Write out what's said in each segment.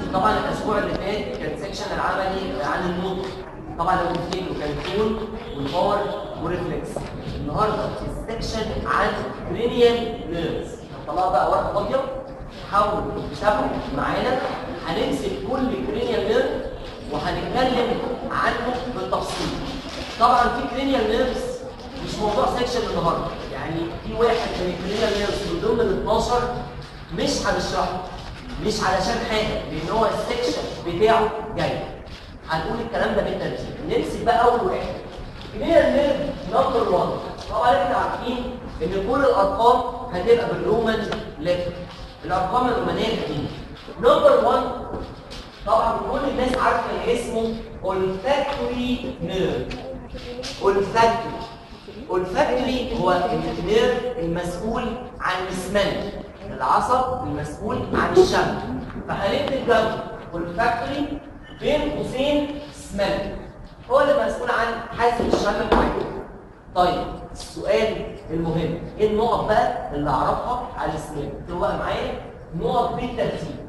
طبعا الاسبوع اللي فات كان سيكشن العملي عن النطق طبعا لو تفتكروا كان تون والباور وريفلكس النهارده السيكشن عن كرينيال نيرفز طلعوا بقى ورقه فاضيه حاولوا تتابعوا معانا هنمسك كل كرينيال نيرف وهنتكلم عنه بالتفصيل طبعا في كرينيال نيرفز مش موضوع سيكشن النهارده يعني في واحد من الكرينيال نيرفز من ضمن ال 12 مش هنشرحه مش علشان حاجه لان هو السكشن بتاعه جاي هنقول الكلام ده بالترتيب نمسك بقى اول واحد كلير نيرف نمبر 1 طبعا احنا عارفين ان كل الارقام هتبقى بالرومان ليتر الارقام الرومانيه دي نمبر 1 طبعا كل الناس عارفه ان اسمه olfactory nerve olfactory olfactory هو النيرف المسؤول عن السمل العصب المسؤول عن الشم فهنكتب جنبه olfactory بين قوسين سمل هو اللي مسؤول عن حاسه الشم بتاعته طيب السؤال المهم ايه النقط بقى اللي اعرفها على السمل تبقى معايا نقط بالترتيب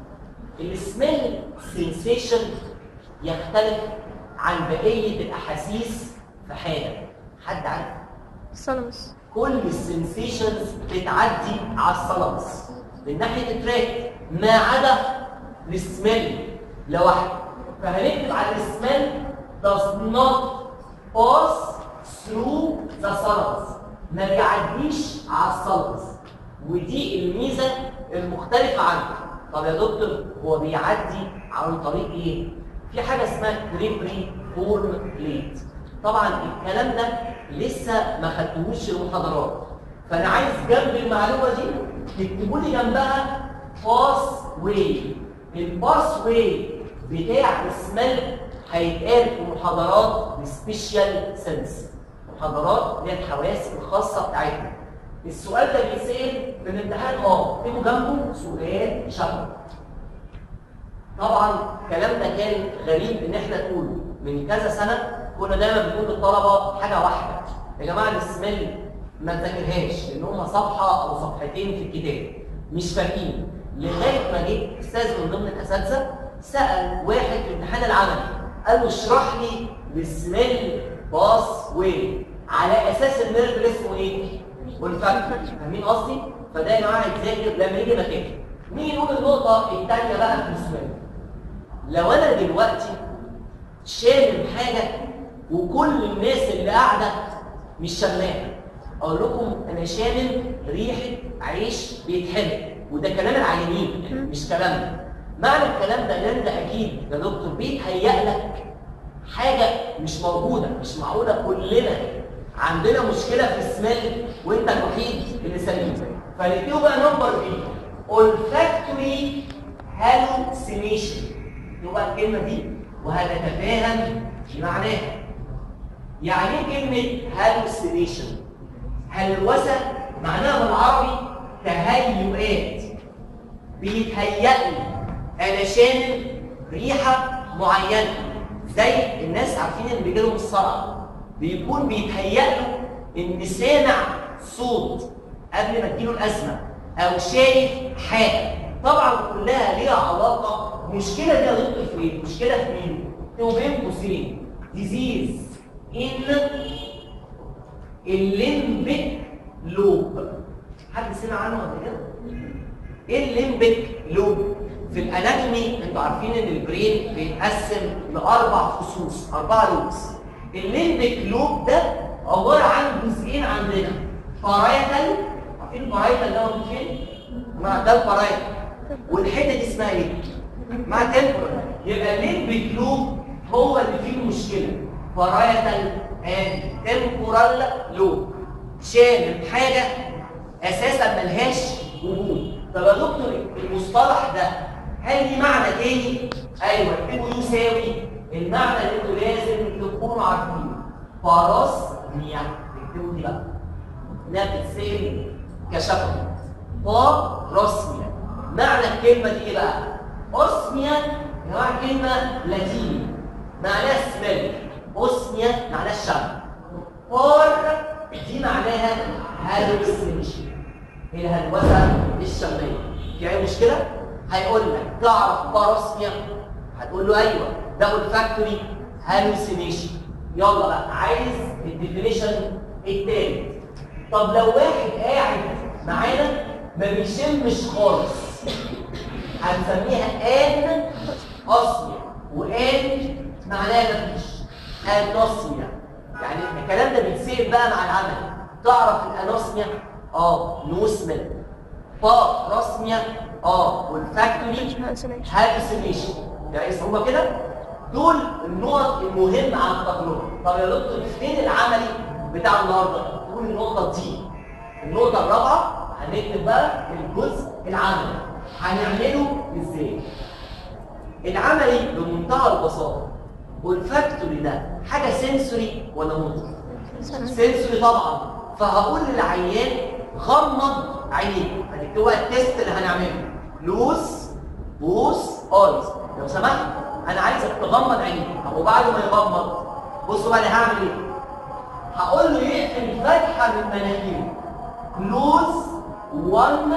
السمل سنسيشن يختلف عن بقيه الاحاسيس في حاجه حد عارف السلمس كل السنسيشنز بتعدي على السلمس من ناحيه التراك ما عدا السميل لوحده فهنكتب على السميل does not pass through the thalamus ما بيعديش على الثالمس ودي الميزه المختلفه عنه طب يا دكتور هو بيعدي عن طريق ايه في حاجه اسمها كريبري فورم بليت طبعا الكلام ده لسه ما خدتوهوش المحاضرات فانا عايز جنب المعلومه دي تكتبوا لي جنبها باس واي الباس واي بتاع السمل هيتقال في محاضرات السبيشال سنس محاضرات اللي هي الحواس الخاصه بتاعتنا السؤال ده بيتسال في الامتحان اه اكتبوا جنبه سؤال شبه طبعا الكلام ده كان غريب ان احنا نقوله من كذا سنه كنا دايما بنقول للطلبه حاجه واحده يا جماعه السمل ما تذاكرهاش لان هم صفحه او صفحتين في الكتاب مش فاهمين لغايه ما جه استاذ من ضمن الاساتذه سال واحد في امتحان العملي قال له اشرح لي السمل باس واي على اساس النيرف اللي اسمه ايه؟ والفاكتور فاهمين قصدي؟ فده يا جماعه يتذاكر لما يجي مكانه نيجي نقول النقطه الثانيه بقى في السمل لو انا دلوقتي شامم حاجه وكل الناس اللي قاعده مش شماها اقول لكم انا شامم ريحه عيش بيتحرق وده كلام العيانين مش كلامنا معنى الكلام ده ان انت اكيد يا دكتور بيتهيأ لك حاجه مش موجوده مش معقوله كلنا عندنا مشكله في السمال وانت الوحيد اللي سليم فنكتبوا بقى نمبر بي olfactory hallucination يبقى الكلمه دي وهنتفاهم معناها يعني ايه كلمه hallucination هلوسه معناها بالعربي تهيؤات بيتهيأ لي انا شامم ريحه معينه زي الناس عارفين اللي بيجي لهم الصرع بيكون بيتهيأ له ان سامع صوت قبل ما تجيله الازمه او شايف حاجه طبعا كلها ليها علاقه المشكله دي يا دكتور في ايه؟ المشكله في مين؟ هو بين قوسين ديزيز ان الليمبيك لوب حد سمع عنه قبل كده؟ ايه الليمبيك لوب؟ في الاناتومي انتوا عارفين ان البرين بيتقسم لاربع فصوص اربعه لوبس الليمبيك لوب ده عباره عن جزئين عندنا بارايتال عارفين البارايتال ده موجود فين؟ مع ده البارايتال والحته دي اسمها ايه؟ مع تمبرال يبقى الليمبيك لوب هو اللي فيه المشكله بارايتال اند تمبورال لوب شامل حاجه اساسا ملهاش وجود طب يا دكتور المصطلح ده هل ليه معنى تاني؟ ايوه اكتبوا يساوي المعنى اللي انتوا لازم تكونوا عارفينه باراسميا اكتبوا دي بقى انها بتتسال كشفوي باراسميا معنى الكلمه دي ايه بقى؟ اوسميا يا جماعه كلمه لاتيني معناها سمل اوسميا معناها الشم بار دي معناها هالوسينيشن هي الهلوسه الشميه في اي مشكله هيقول لك تعرف باراسميا هتقول له ايوه ده olfactory hallucination يلا بقى عايز الديفينيشن التالت طب لو واحد قاعد معانا ما بيشمش خالص هنسميها ان اصميا وان معناها مفيش انوسميا يعني الكلام ده بيتسال بقى مع العمل تعرف الانوسميا اه نو سميل باراسميا اه والفاكتوري هالوسينيشن يعني اسمه كده دول النقط المهمه عن التجربه طب يا دكتور فين العملي بتاع النهارده تقول النقطه دي النقطه الرابعه هنكتب بقى الجزء العملي هنعمله ازاي العملي بمنتهى البساطه والفاكتوري ده حاجه سنسوري ولا موتور سنسوري طبعا فهقول للعيان غمض عينيك هنكتبوا التيست اللي هنعمله لوس بوس ايز لو سمحت انا عايزك تغمض عينيك طب وبعد ما يغمض بصوا بقى انا هعمل ايه هقول له يقفل فتحه من مناخيره كلوز وان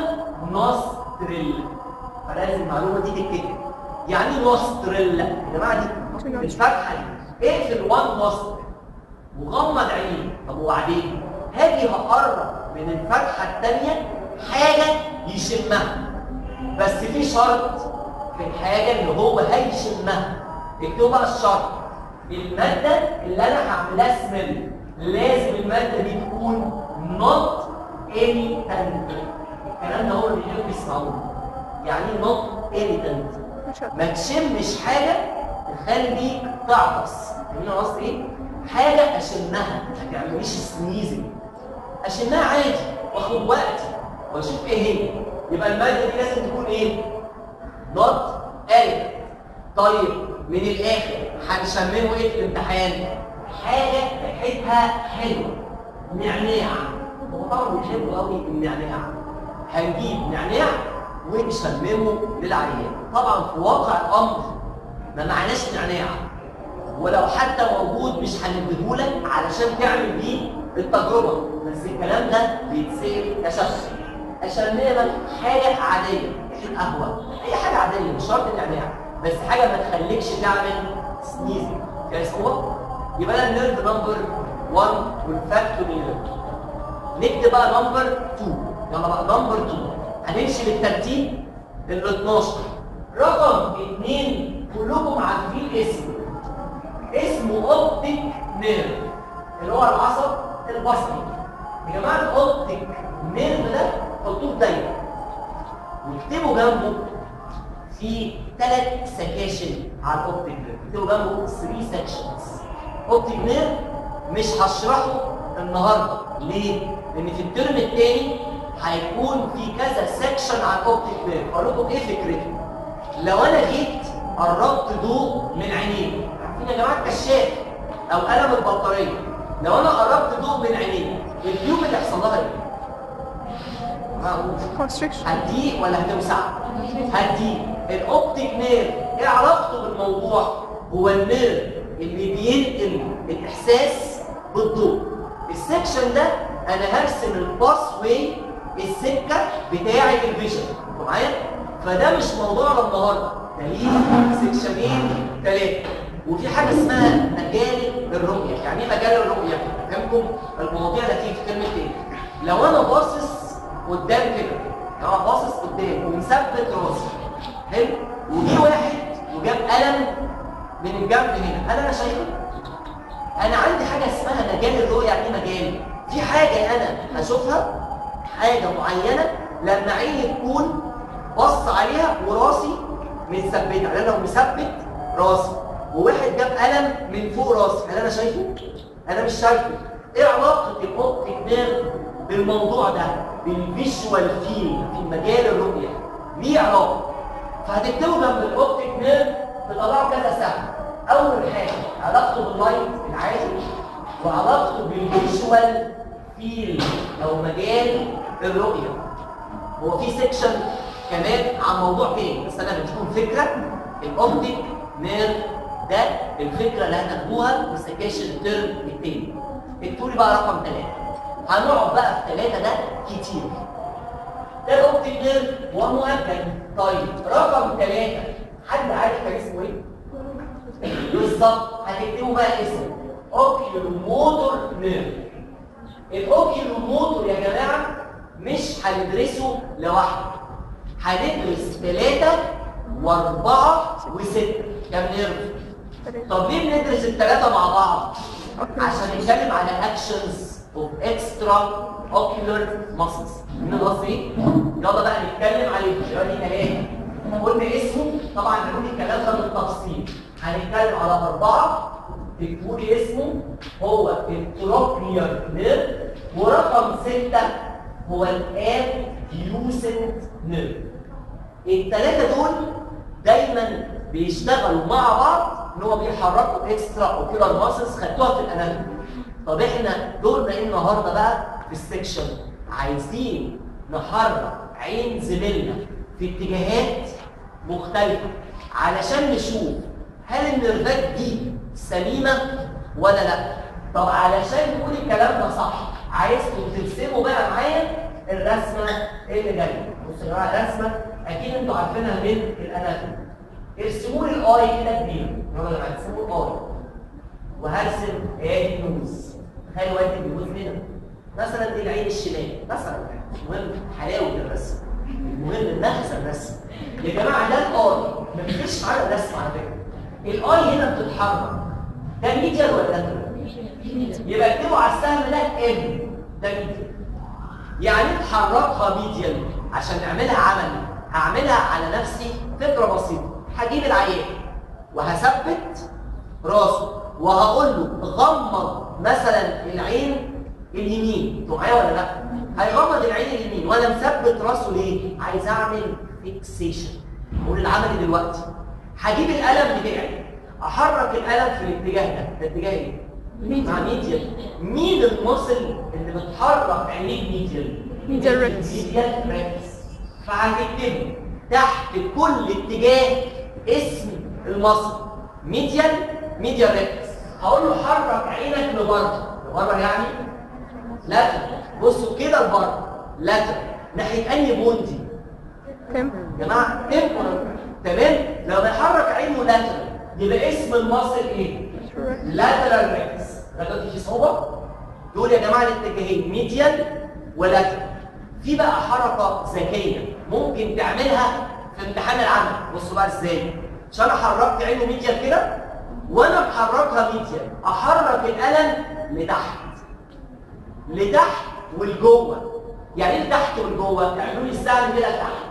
نوستريل فلازم المعلومه دي تتكتب يعني نوستريل يا جماعه دي الفتحه دي اقفل وان نوستريل وغمض عينيك طب وبعدين هاجي هقرب من الفتحه الثانيه حاجه يشمها بس في شرط في الحاجه اللي هو هيشمها اكتبوا بقى الشرط الماده اللي انا هعملها سميل لازم الماده دي تكون not irritant الكلام ده هو اللي بيحبوا يسمعوه يعني ايه not irritant ما تشمش حاجه تخليك تعطس فاهمين انا قصدي ايه؟ حاجه اشمها ما تعمليش سنيزنج اشمها عادي واخد وقتي واشوف ايه هي يبقى الماده دي لازم تكون ايه؟ نوت قالب طيب من الاخر هنشممه ايه في الامتحان؟ حاجه ريحتها حلوه نعناع هو طبعا بيحبوا قوي النعناع هنجيب نعناع ونشممه للعيان طبعا في واقع الامر ما معناش نعناع ولو حتى موجود مش هنديهولك علشان تعمل بيه التجربه بس الكلام ده بيتسال كشخص اشممك حاجه عاديه ريحه قهوه اي حاجه عاديه مش شرط النعناع بس حاجه ما تخليكش تعمل سنيزنج كويس هو يبقى ده النيرف نمبر 1 والفاكتوري نيرف نكتب بقى نمبر 2 يلا بقى نمبر 2 هنمشي بالترتيب ال 12 رقم 2 كلكم عارفين اسمه اسمه اوبتيك نيرف اللي هو العصب البصري يا جماعه الاوبتيك نيرف ده حطوه في دايره واكتبوا جنبه في ثلاث سكاشن على الاوبتيك نيرف اكتبوا جنبه 3 سكشنز اوبتيك نيرف مش هشرحه النهارده ليه؟ لان في الترم الثاني هيكون في كذا سكشن على الاوبتيك نيرف اقول لكم ايه فكرته لو انا جيت قربت ضوء من عينيه عارفين يا جماعه الكشاف او قلم البطاريه لو انا قربت ضوء من عينيه التيوب اللي هيحصل لها ايه؟ constriction هتضيق ولا هتوسع؟ هتضيق الاوبتيك نيرف ايه علاقته بالموضوع؟ هو النيرف اللي بينقل الاحساس بالضوء السكشن ده انا هرسم الباس واي السكه بتاعه الفيجن انتوا معايا؟ فده مش موضوعنا النهارده ده ليه سكشنين ثلاثه وفي حاجه اسمها مجال الرؤيه يعني ايه مجال الرؤيه؟ فهمكم المواضيع اللي هتيجي في كلمه ايه؟ لو انا باصص قدام كده لو انا باصص قدام ومثبت راسي حلو وجي واحد وجاب قلم من الجنب هنا هل انا شايفه؟ انا عندي حاجه اسمها مجال الرؤيه يعني ايه مجال؟ في حاجه انا هشوفها حاجه معينه لما عيني تكون بص عليها وراسي متثبته يعني انا لو مثبت راسي وواحد جاب قلم من فوق راسي هل انا شايفه؟ انا مش شايفه ايه علاقه الاوبتيك نيرف بالموضوع ده بالفيجوال فيل في مجال الرؤيه ليه علاقه فهتكتبوا جنب الاوبتيك نيرف تطلعوا كذا سهم اول حاجه علاقته باللايت العادي وعلاقته بالفيجوال فيل او مجال الرؤيه هو في سيكشن كمان عن موضوع تاني بس انا بديكم فكره الاوبتيك نيرف ده الفكره اللي هتاخدوها في سكاشن الترم التاني اكتبوا لي بقى رقم ثلاثه هنقعد بقى في ثلاثه ده كتير ده الاوبتيك نيرف هو مؤجل طيب رقم ثلاثة حد عارف كان اسمه ايه؟ بالظبط هتكتبوا بقى اسمه اوكيولوموتور نيرف الاوكيولوموتور يا جماعة مش هندرسه لوحده هندرس ثلاثة واربعة وستة كام نيرف طب ليه بندرس الثلاثة مع بعض؟ عشان نتكلم على اكشنز اوف اكسترا اوكيولار ماسلز من قصدي ايه؟ يلا بقى نتكلم عليه دلوقتي ثلاثة قلنا اسمه طبعا هنقول الكلام ده بالتفصيل هنتكلم على أربعة تكتبوا لي اسمه هو التروبيال نيرف ورقم ستة هو الاب ديوسنت نيرف الثلاثة دول دايما بيشتغلوا مع بعض ان هو بيحركوا اكسترا اوكيولار ماسلز خدتوها في الاناتومي طب احنا دورنا ايه النهارده بقى في السكشن عايزين نحرك عين زميلنا في اتجاهات مختلفة علشان نشوف هل النرفات دي سليمة ولا لا طب علشان نقول الكلام ده صح عايزكم ترسموا بقى معايا الرسمة اللي جاية بصوا يا جماعة الرسمة أكيد انتوا عارفينها من الأناتومي ارسموا لي الآي كده كبير يلا يا جماعة ارسموا الآي وهرسم ادي نوز تخيلوا ادي النوز هنا مثلا دي العين الشمال مثلا المهم حلاوة الرسم المهم المغزى الرسم يا جماعه ده الاي ما بيجيش معانا الرسم على فكره الاي هنا بتتحرك ده ميديال ولا لاترال يبقى اكتبوا على السهم ده ام ده ميديال يعني تحركها ميديال عشان نعملها عملي هعملها على نفسي فكره بسيطه هجيب العيان وهثبت راسه وهقول له غمض مثلا العين اليمين انتوا معايا ولا لا هيغمض العين اليمين وانا مثبت راسه ليه عايز اعمل فيكسيشن اقول العمل دلوقتي هجيب القلم بتاعي احرك القلم في الاتجاه ده ده اتجاه ايه مع ميديال مين المصل اللي بتحرك عينيك ميديال ميديال ريكس. ميديال ريكس فهتكتب تحت كل اتجاه اسم المصل ميديال ميديال ريكس هقول له حرك عينك لبره لبره يعني لاتر بصوا كده لبره لاتر ناحيه انهي بوندي تم يا جماعه تمبرال تمام لو بيحرك عينه لاتر يبقى اسم المصل ايه لاترال ريكس دلوقتي في صعوبه دول يا جماعه الاتجاهين ميديال ولاتر في بقى حركه ذكيه ممكن تعملها في امتحان العمل بصوا بقى ازاي عشان انا حركت عينه ميديال كده وانا محركها ميديال احرك القلم لتحت لتحت ولجوه يعني ايه لتحت ولجوه تعملوا لي السهم كده لتحت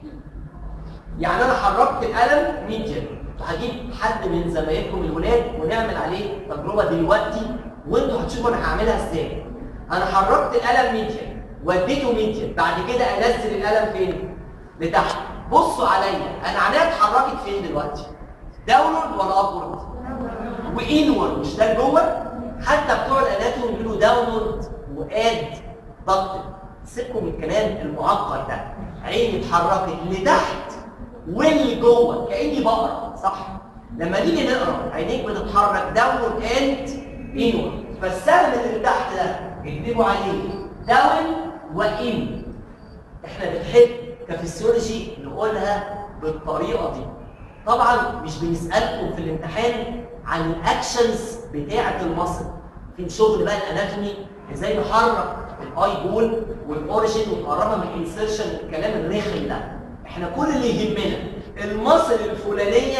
يعني انا حركت القلم ميديال هجيب حد من زمايلكم الولاد ونعمل عليه تجربه دلوقتي وانتوا هتشوفوا انا هعملها ازاي انا حركت القلم ميديال وديته ميديال بعد كده انزل القلم فين لتحت بصوا عليا انا عينيا اتحركت فين دلوقتي داونورد ولا ابورد وانورد مش ده جوه حتى بتوع الاناتومي بيقولوا داونورد واد ضغط سيبكم من الكلام المعقد ده عيني اتحركت لتحت واللي جوه كاني بقرا صح لما نيجي نقرا عينيك بتتحرك داونورد اند انورد فالسهم اللي تحت ده اكتبوا عليه داون وان احنا بنحب كفسيولوجي نقولها بالطريقه دي طبعا مش بنسالكم في الامتحان عن الاكشنز بتاعه المصل في شغل بقى الاناتومي ازاي نحرك الاي بول والاوريجين ونقربها من الانسرشن والكلام الرخم ده احنا كل اللي يهمنا المصل الفلانيه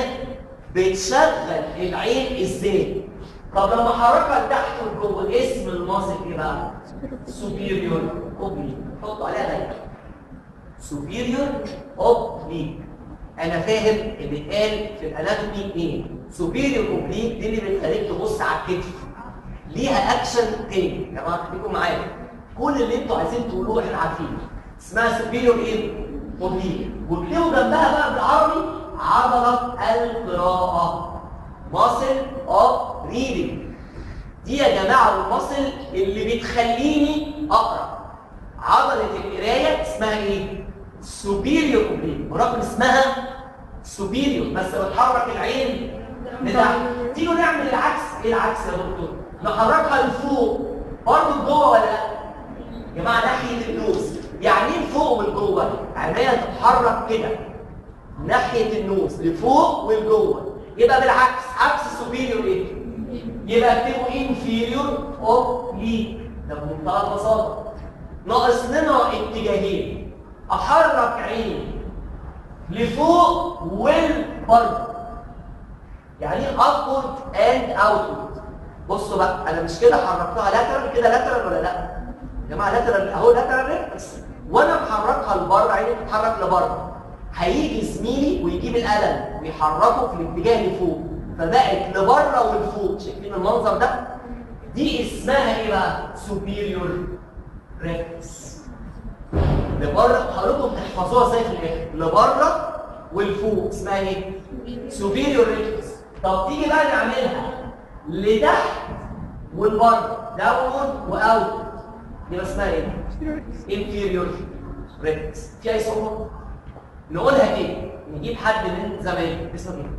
بتشغل العين ازاي طب لما حركها لتحت ولجوه اسم المصل ايه بقى سوبيريور اوبليك حطوا عليها دايره سوبيريور اوبليك انا فاهم اللي اتقال في الاناتومي ايه سوبيريور اوبليك دي اللي بتخليك تبص على الكتف ليها اكشن تاني يا جماعه خليكم معايا كل اللي انتوا عايزين تقولوه احنا عارفينه اسمها سوبيريور ايه اوبليك واكتبوا جنبها بقى بالعربي عضله القراءه ماسل اوف ريدنج دي يا جماعه الماسل اللي بتخليني اقرا عضله القرايه اسمها ايه سوبيريور اوبليك برغم اسمها سوبيريور بس بتحرك العين لتحت تيجوا نعمل العكس ايه العكس يا دكتور نحركها لفوق برضه لجوه ولا لا يا جماعه ناحيه النوز يعني ايه فوق ولجوه عينيا تتحرك كده ناحيه النوز لفوق ولجوه يبقى بالعكس عكس سوبيريور ايه يبقى اكتبوا انفيريور اوبليك ده بمنتهى البساطه ناقص لنا اتجاهين احرك عيني لفوق والبره يعني ايه upward and outward بصوا بقى انا مش كده حركتها لاترال كده لاترال ولا لا يا جماعه لاترال اهو لاترال ريفلكس وانا محركها لبره عيني بتتحرك لبره هيجي زميلي ويجيب القلم ويحركه في الاتجاه لفوق فبقت لبره ولفوق شايفين المنظر ده دي اسمها ايه بقى superior reflex لبره هقول لكم تحفظوها ازاي في الاخر لبره ولفوق اسمها ايه superior reflex طب تيجي بقى نعملها لتحت والبره داونورد واوت يبقى اسمها ايه inferior reflex في اي صعوبه نقولها ايه نجيب حد من زمايلنا اسمه ايه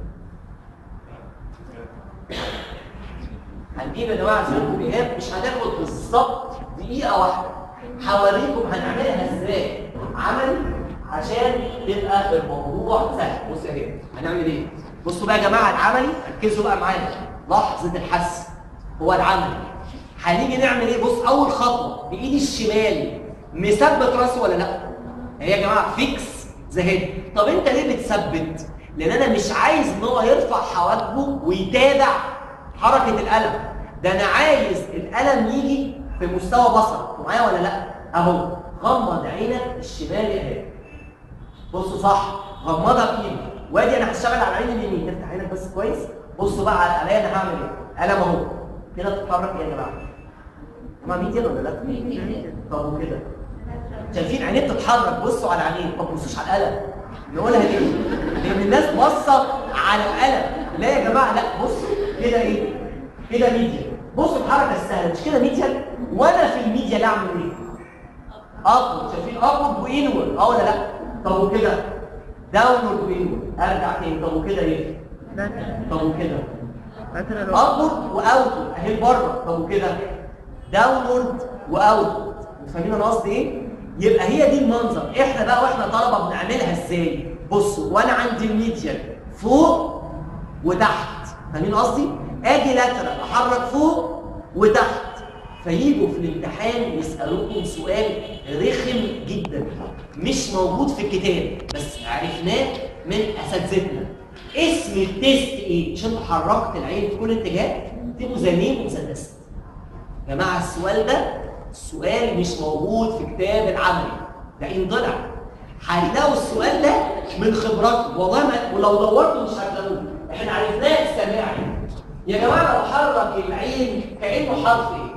هنجيب يا جماعه عشان ايهاب مش هناخد بالظبط دقيقه واحده هوريكم هنعملها ازاي عملي عشان تبقى الموضوع سهل بص اهي هنعمل ايه بصوا بقى يا جماعه العملي ركزوا بقى معايا لحظه الحس هو العملي هنيجي نعمل ايه بص اول خطوه بايدي الشمال مثبت راسي ولا لا هي يا جماعه فيكس ذا هيد طب انت ليه بتثبت لان انا مش عايز ان هو يرفع حواجبه ويتابع حركه القلم ده انا عايز القلم يجي في مستوى بصرك معايا ولا لا اهو غمض عينك الشمال اهي بصوا صح غمضها بايدك وادي انا هشتغل على العين اليمين افتح عينك بس كويس بصوا بقى على عليا انا هعمل ايه قلم اهو كده تتحرك ايه يا جماعه ما ميديان ولا لا طب وكده شايفين عينيه بتتحرك بصوا على عينيه ما تبصوش على القلم نقولها ليه لان الناس باصه على القلم لا يا جماعه لا بصوا كده ايه كده ميديان بصوا الحركه السهله مش كده ميديان وانا في الميديا اعمل ايه ابورد شايفين ابورد وانورد اه ولا لا طب وكده داونورد وانورد ارجع تاني طب وكده ايه طب وكده ابورد واوتورد اهي بره طب وكده داونورد واوتورد فاهمين انا قصدي ايه يبقى هي دي المنظر احنا بقى واحنا طلبه بنعملها ازاي بصوا وانا عندي الميديان فوق وتحت فاهمين قصدي اجي لاترال احرك فوق وتحت فييجوا في الامتحان يسالوكم سؤال رخم جدا مش موجود في الكتاب بس عرفناه من اساتذتنا اسم التيست ايه عشان حركت العين في كل اتجاه تبقوا زي مين مسدس يا جماعه السؤال ده السؤال مش موجود في كتاب العملي ده ان طلع هتلاقوا السؤال ده من خبراتكم والله ما ولو دورتوا مش هتلاقوه احنا عرفناه السماعي يا جماعه لو حرك العين كانه حرف ايه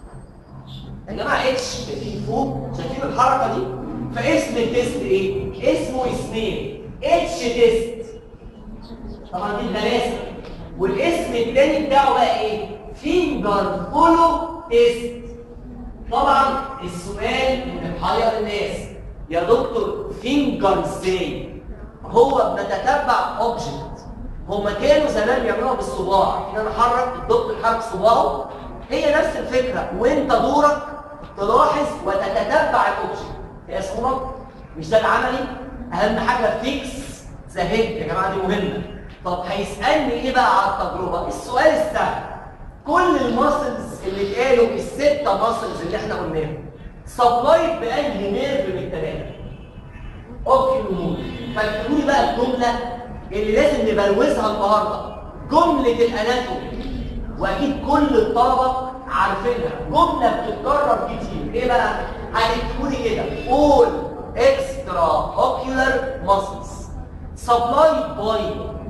يا جماعه اتش شايفين فوق شايفين الحركه دي فاسم التيست ايه اسمه اسمين اتش تيست طبعا دي الدراسه والاسم الثاني بتاعه بقى ايه فينجر فولو تيست طبعا السؤال اللي محير الناس يا دكتور فينجر ازاي هو بنتتبع اوبجكت هما كانوا زمان بيعملوها بالصباع ان انا احرك الدكتور يحرك صباعه هي نفس الفكره وانت دورك تلاحظ وتتتبع الاوبجكت هي صوره مش ده العملي اهم حاجه فيكس ذا هيد يا جماعه دي مهمه طب هيسالني ايه بقى على التجربه السؤال السهل كل الماسلز اللي اتقالوا السته ماسلز اللي احنا قلناهم سبلايد بانهي نيرف من الثلاثه اوكي الامور فاكتبوا لي بقى الجمله اللي لازم نبروزها النهارده جمله الاناتومي واكيد كل الطلبه عارفينها جمله بتتكرر كتير ايه بقى هتكتبوا لي كده all extra ocular muscles supplied by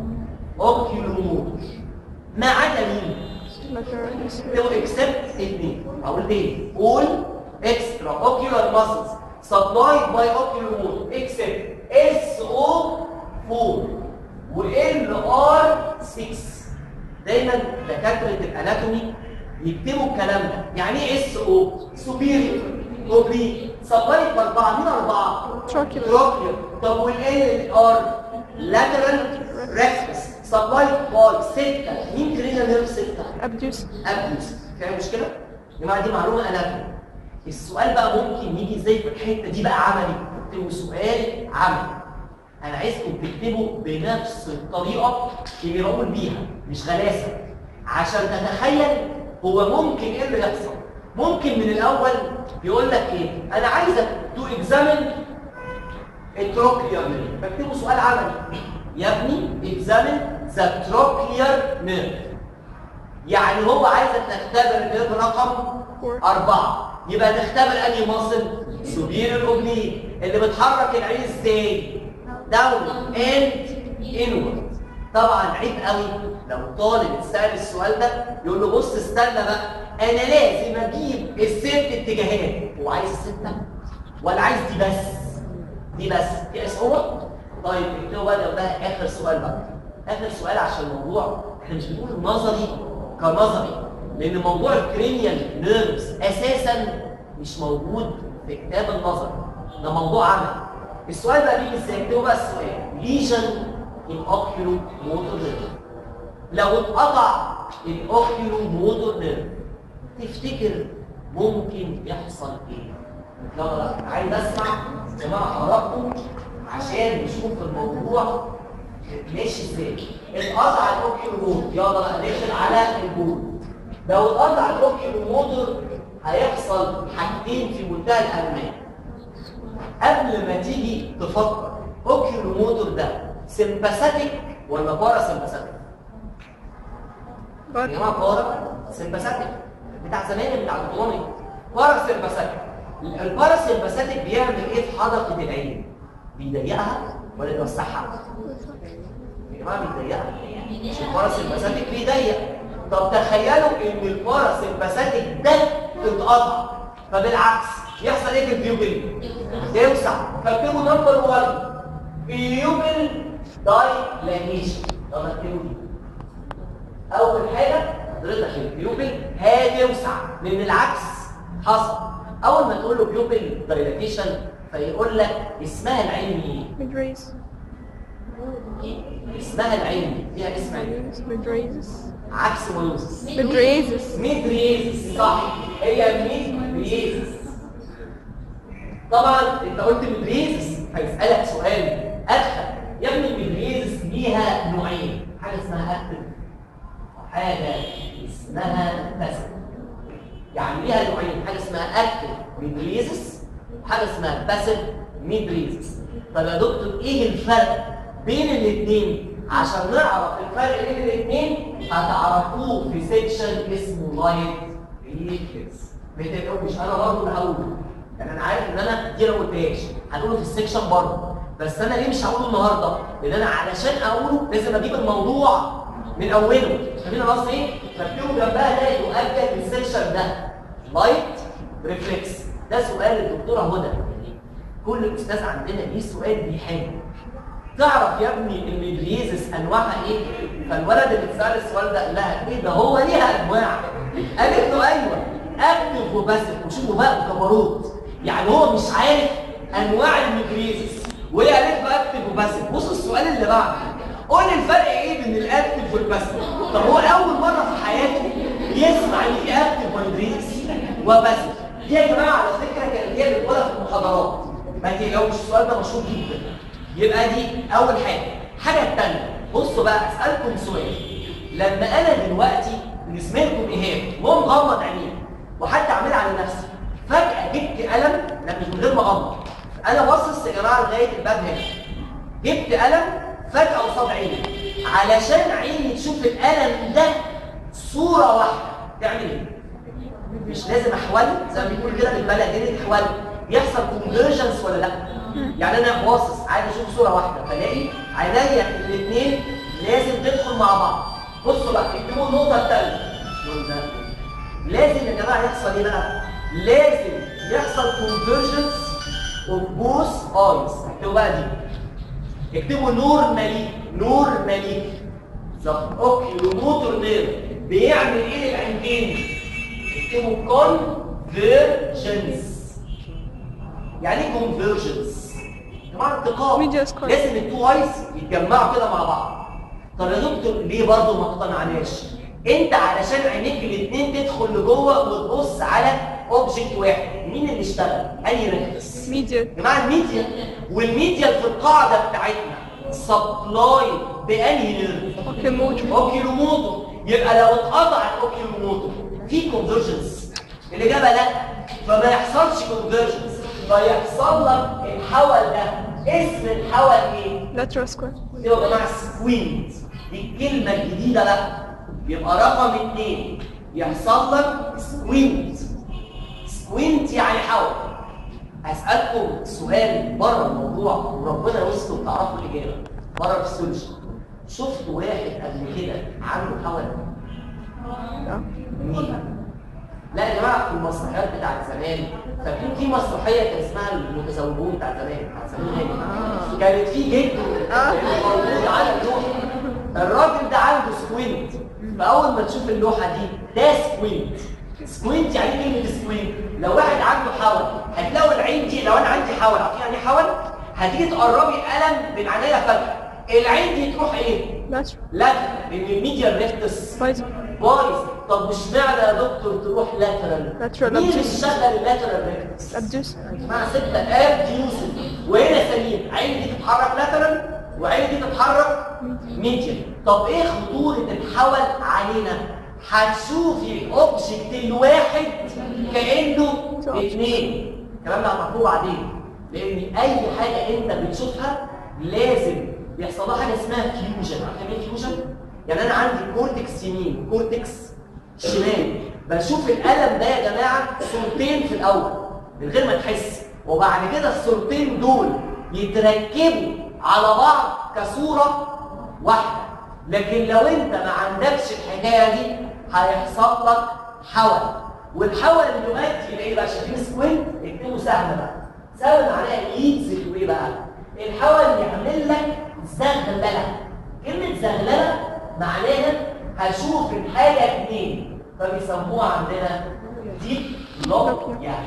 oculomotor ما عدا مين لو اكسبت اثنين اقول ايه all extra ocular muscles supplied by oculomotor except SO4 و LR6 دايما دكاتره الاناتومي يكتبوا الكلام ده يعني ايه اس او سوبيريور اوبليك سبلايد باربعه مين اربعه Trochlear. تروكير طب والال ار لاترال ريكتس سبلايد باي سته مين كرينا نيرف سته Abduce. ابدوس فاهم مشكله يا جماعه دي معلومه اناتومي السؤال بقى ممكن يجي ازاي في الحته دي بقى عملي اكتبوا سؤال عملي انا عايزكم تكتبوا بنفس الطريقه اللي بقول بيها مش غلاسه عشان تتخيل هو ممكن ايه اللي يحصل ممكن من الاول يقول لك ايه انا عايزك تو اكزامن التروكلير نيرف بكتبه سؤال عملي يا ابني اكزامن ذا تروكلير نيرف يعني هو عايزك تختبر النيرف رقم Four. أربعة يبقى تختبر أنهي ماسل سوبيريور اوبليك اللي بتحرك العين ازاي داون اند انورد طبعا عيب قوي لو طالب اتسال السؤال ده يقول له بص استنى بقى انا لازم اجيب الست اتجاهات هو عايز الستة ولا عايز دي بس دي بس دي صعوبة طيب اكتبوا بقى ده بقى اخر سؤال بقى اخر سؤال عشان الموضوع احنا مش بنقول نظري كنظري لان موضوع الكرينيال نيرفز اساسا مش موجود في كتاب النظري ده موضوع عملي السؤال بقى بيجي ازاي اكتبوا بقى السؤال ليجن الاوكيولو موتور نيرف لو اتقطع الاوكيولو موتور نيرف تفتكر ممكن يحصل ايه يلا عايز اسمع يا جماعه حضراتكم عشان نشوف الموضوع ماشي ازاي اتقطع الاوكيولو موتور يلا بقى ندخل على الجول لو اتقطع الاوكيولو موتور هيحصل حاجتين في منتهى الاهميه قبل ما تيجي تفكر اوكيولو موتور ده سمباثيك ولا بارا سمباثيك يا But جماعه بارا سمباثيك بتاع زمان بتاع الدومي بارا سمباثيك البارا سمباثيك بيعمل ايه في حدقه العين بيضيقها ولا بيوسعها يا جماعه بيضيقها مش البارا سمباثيك بيضيق طب تخيلوا ان البارا سمباثيك ده اتقطع فبالعكس يحصل ايه في البيوبل توسع فاكتبوا نمبر 1 بيوبل دايلاتيشن طب اكتبوا دي اول حاجه حضرتك البيوبل هتوسع لان العكس حصل اول ما تقول له بيوبل دايلاتيشن فيقول لك اسمها العلمي mid raise. ايه اسمها العلمي فيها اسم علمي Mid raises. عكس مونوسس Mid raises. ميدريزس صح هي ميدريزس طبعا انت قلت ميدريزس هيسالك سؤال ادخل يا ابني الميدريزس ليها نوعين حاجه اسمها اكتف حاجه اسمها باسف يعني ليها نوعين حاجه اسمها اكتف ميدريزس وحاجه اسمها باسف ميدريزس طب يا دكتور ايه الفرق بين الاثنين عشان نعرف الفرق بين الاثنين هتعرفوه في سيكشن اسمه لايت ريفلكس ما تقلقوش انا برضه اللي هقوله يعني انا عارف ان انا دي ما قلتهاش هنقوله في السيكشن برضه بس انا ليه مش هقوله النهارده؟ لان انا علشان اقوله لازم اجيب الموضوع من اوله فاهمين انا قصدي ايه؟ فاكتبوا جنبها ده يؤكد للسيكشن ده لايت ريفلكس ده سؤال الدكتوره هدى كل استاذ عندنا ليه سؤال بيحل تعرف يا ابني الميدريزس انواعها ايه فالولد اللي اتسال السؤال ده قال لها ايه ده هو ليها انواع قالت له ايوه اكتف وباسف وشوفوا بقى الجبروت يعني هو مش عارف انواع الميدريزس وهي قالت له اكتف وباسف بصوا السؤال اللي بعده قول لي الفرق ايه بين الاكتف والباسف طب هو اول مره في حياته يسمع ان في اكتف ميدريزس وباسف دي يا جماعه على فكره كانت هي بتقولها في المحاضرات ما تقلقوش السؤال ده مشهور جدا يبقى دي اول حاجه الحاجه الثانيه بصوا بقى اسالكم سؤال لما انا دلوقتي زميلكم ايهاب وهو مغمض عينيه وحتى عامل على نفسي فجاه جبت قلم لا مش من غير ما اغمض انا باصص يا جماعه لغايه الباب هنا جبت قلم فجاه قصاد عيني علشان عيني تشوف القلم ده صوره واحده تعمل ايه مش لازم احوله زي ما بيقول كده بالبلدي احوله يحصل كونفرجنس ولا لا يعني انا باصص عايز اشوف صوره واحده فلاقي عينيا الاثنين لازم تدخل مع بعض بصوا بقى اكتبوا النقطه الثالثه لازم يا جماعه يحصل ايه بقى لازم يحصل كونفرجنس اوف بوث ايز اكتبوا بقى دي اكتبوا نور مليك نور مليك ذا اوكيولوموتور نيرف بيعمل ايه للعينين اكتبوا كونفرجنس يعني ايه كونفرجنس يا جماعه انتقام Media square. لازم التو ايز يتجمعوا كده مع بعض طب يا دكتور ليه برضه ما اقتنعناش انت علشان عينيك الاثنين تدخل لجوه وتبص على اوبجكت واحد مين اللي اشتغل انهي ريفلكس Media. يا جماعه الميديا والميديال في القاعده بتاعتنا سبلاي بانهي نيرف Oculomotor. اوكيلوموتو يبقى لو اتقطع الاوكيلوموتو في كونفرجنس الاجابه لا فما يحصلش كونفرجنس فيحصل لك الحول ده اسم الحول ايه؟ Lateral square. يا جماعه سكوينت دي الكلمه الجديده بقى يبقى رقم اثنين يحصل لك سكوينت سكوينت يعني حول اسالكم سؤال بره الموضوع وربنا يستر تعرفوا الاجابه بره الفسيولوجي شفت واحد قبل كده عنده حول اه مين؟ لا يا جماعه في المسرحيات بتاعت زمان فاكرين في مسرحيه كان اسمها المتزوجون بتاعت زمان بتاعت زمان آه. كانت في جد آه. موجود على اللوحه الراجل ده عنده سكوينت فاول ما تشوف اللوحه دي ده سكوينت سكوينت يعني ايه كلمه سكوينت لو واحد عنده حول هتلاقوا العين دي لو انا عندي حول عارفين يعني ايه حول هتيجي تقربي قلم من عينيا فجاه العين دي تروح ايه Lateral. لا لان الميديا ريكتس Visor. بايظ طب مش معنى يا دكتور تروح لاترال Lateral مين اللي abducens. شغل اللاترال ريكتس Abduce. مع ستة اب يوسف وهنا سليم عين دي تتحرك لاترال وعين دي تتحرك ميديال طب ايه خطورة الحول علينا هتشوفي الاوبجكت الواحد كانه اثنين الكلام ده هتعرفوه بعدين لان اي حاجه انت بتشوفها لازم بيحصل لها حاجه اسمها فيوجن عارفين ايه فيوجن يعني انا عندي كورتكس يمين كورتكس شمال بشوف القلم ده يا جماعه صورتين في الاول من غير ما تحس وبعد كده الصورتين دول يتركبوا على بعض كصوره واحده لكن لو انت ما عندكش الحكايه دي هيحصل لك حول والحول اللي دلوقتي يبقى ايه بقى شايفين سكوينت اكتبوا سهم بقى سهم معناها ينزل وايه بقى الحول يعمل لك زغلله كلمه زغلله معناها هشوف الحاجه اتنين فبيسموها عندنا ديب لوك يعني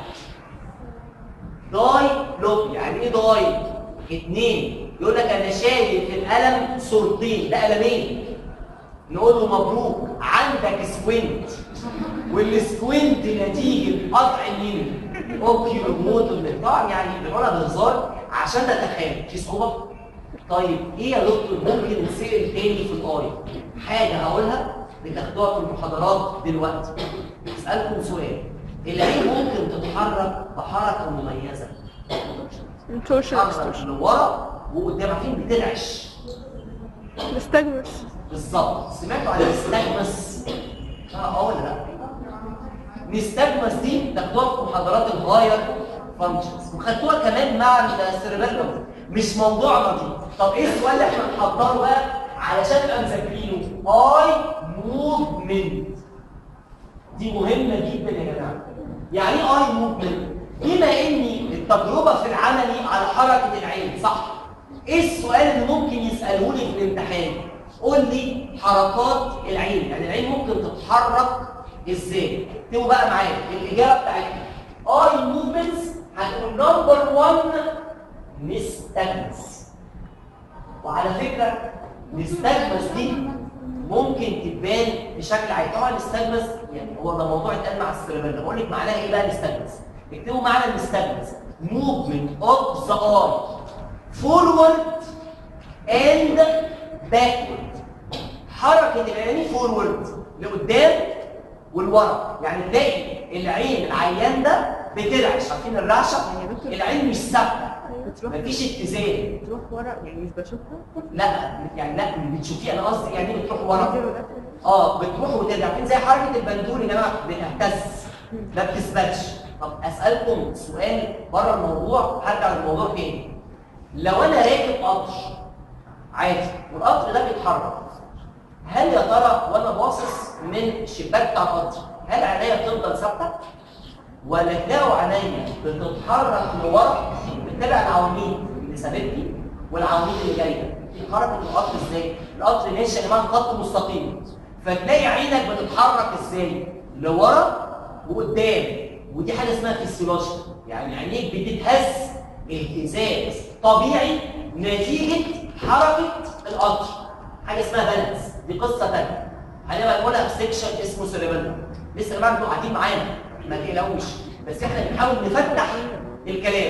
داي لوك يعني ايه داي اتنين يقول لك انا شايف القلم صورتين ده قلمين نقول له مبروك عندك سكوينت والسكوينت نتيجه قطع مين اوكيو موتور طبعا يعني بنقولها بهزار عشان نتخيل في صعوبه طيب ايه يا دكتور ممكن نسال تاني في الاي حاجه هقولها بتاخدوها في المحاضرات دلوقتي اسالكم سؤال العين ممكن تتحرك بحركه مميزه Intorsion. تتحرك Extorsion. لورا وقدام عارفين بترعش Nystagmus. بالظبط سمعتوا عن النستجمس اه اه ولا لا نستجمس دي تاخدوها في محاضرات الغاير فانكشنز وخدتوها كمان مع السيربيلوم مش موضوعنا دي طب ايه السؤال اللي احنا هنحضره بقى علشان نبقى مذاكرينه اي موفمنت دي مهمه جدا يا جماعه يعني ايه اي موفمنت بما اني التجربه في العملي على حركه العين صح ايه السؤال اللي ممكن يسالوني في الامتحان قول لي حركات العين يعني العين ممكن تتحرك ازاي اكتبوا بقى معايا الاجابه بتاعتنا اي موفمنتس هتقول نمبر 1 نستجمس وعلى فكره نستجمس دي ممكن تبان بشكل عام طبعا نستجمس يعني هو ده موضوع اتقال مع السيربيلا بقول لك معناها ايه بقى نستجمس اكتبوا معانا نستجمس movement of the eye forward and backward حركه العين فورورد لقدام والورا يعني تلاقي العين العيان ده بترعش عارفين الرعشه العين مش ثابته بتروح مفيش اتزان بتروح ورا يعني مش بشوفها لا يعني لا بتشوفيه انا قصدي يعني بتروح ورا ورا اه بتروح وترجع عارفين زي حركه البندول يا جماعه بتهتز ما بتثبتش طب اسالكم سؤال بره الموضوع هرجع للموضوع تاني لو انا راكب قطر عادي والقطر ده بيتحرك هل يا ترى وانا باصص من الشباك بتاع القطر هل عينيا بتفضل ثابته ولا تلاقوا عينيا بتتحرك لورا بتتابع العواميد اللي سابتني والعواميد اللي جايه في حركه القطر ازاي القطر ماشي يا جماعه خط مستقيم فتلاقي عينك بتتحرك ازاي لورا وقدام ودي حاجه اسمها فيسيولوجيا يعني عينيك بتتهز اهتزاز طبيعي نتيجه حركه القطر حاجه اسمها بالانس دي قصه ثانيه هنبقى نقولها في سيكشن اسمه سيريبيلم لسه يا جماعه انتوا قاعدين معانا ما تقلقوش بس احنا بنحاول نفتح الكلام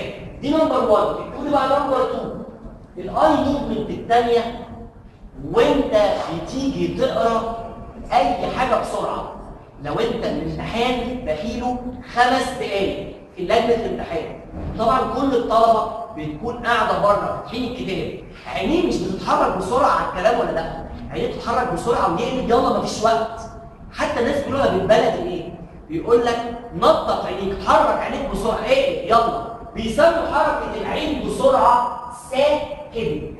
دي نمبر 1 اكتبوا لي بقى نمبر 2 الاي موفمنت الثانيه وانت بتيجي تقرا اي حاجه بسرعه لو انت الامتحان بقيله خمس دقايق في لجنه الامتحان طبعا كل الطلبه بتكون قاعده بره فاتحين الكتاب عينيه مش بتتحرك بسرعه على الكلام ولا لا عينيه بتتحرك بسرعه ويقلب يلا مفيش وقت حتى الناس بيقولوها بالبلدي ايه بيقول لك نطط عينيك حرك عينيك بسرعه اقلب يلا بيسموا حركه العين بسرعه ساكدك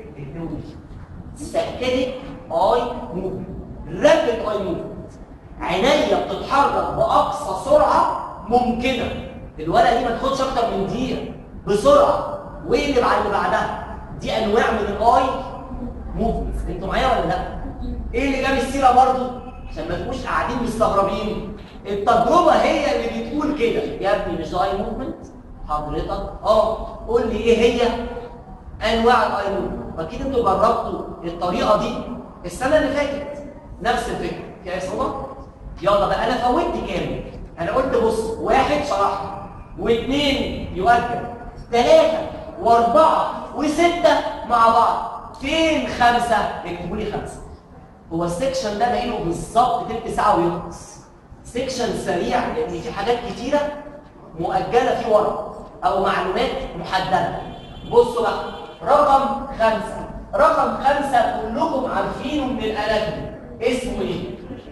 ساكدك اي موفمنت رابid اي موفمنت عينيا بتتحرك باقصى سرعه ممكنه الورقه دي ما تاخدش اكتر من دقيقه بسرعه واقلب على اللي بعدها دي انواع من الاي موفمنت انتوا معايا ولا لا ايه اللي جاب السيره برضو عشان ما تبقوش قاعدين مستغربين التجربه هي اللي بتقول كده يا ابني مش ده اي موفمنت حضرتك اه قول لي ايه هي انواع الاي موفمنت اكيد انتوا جربتوا الطريقه دي السنه اللي فاتت نفس الفكره يا صبا يلا بقى انا فوتت كام انا قلت بص واحد شرحها واثنين يؤكد ثلاثه واربعه وسته مع بعض فين خمسه اكتبوا لي خمسه هو السكشن ده باقي له بالظبط تلت ساعه ويخلص سكشن سريع لان في حاجات كتيره مؤجله فيه ورا او معلومات محدده بصوا بقى رقم خمسه رقم خمسه كلكم عارفينه من الاناتومي اسمه ايه؟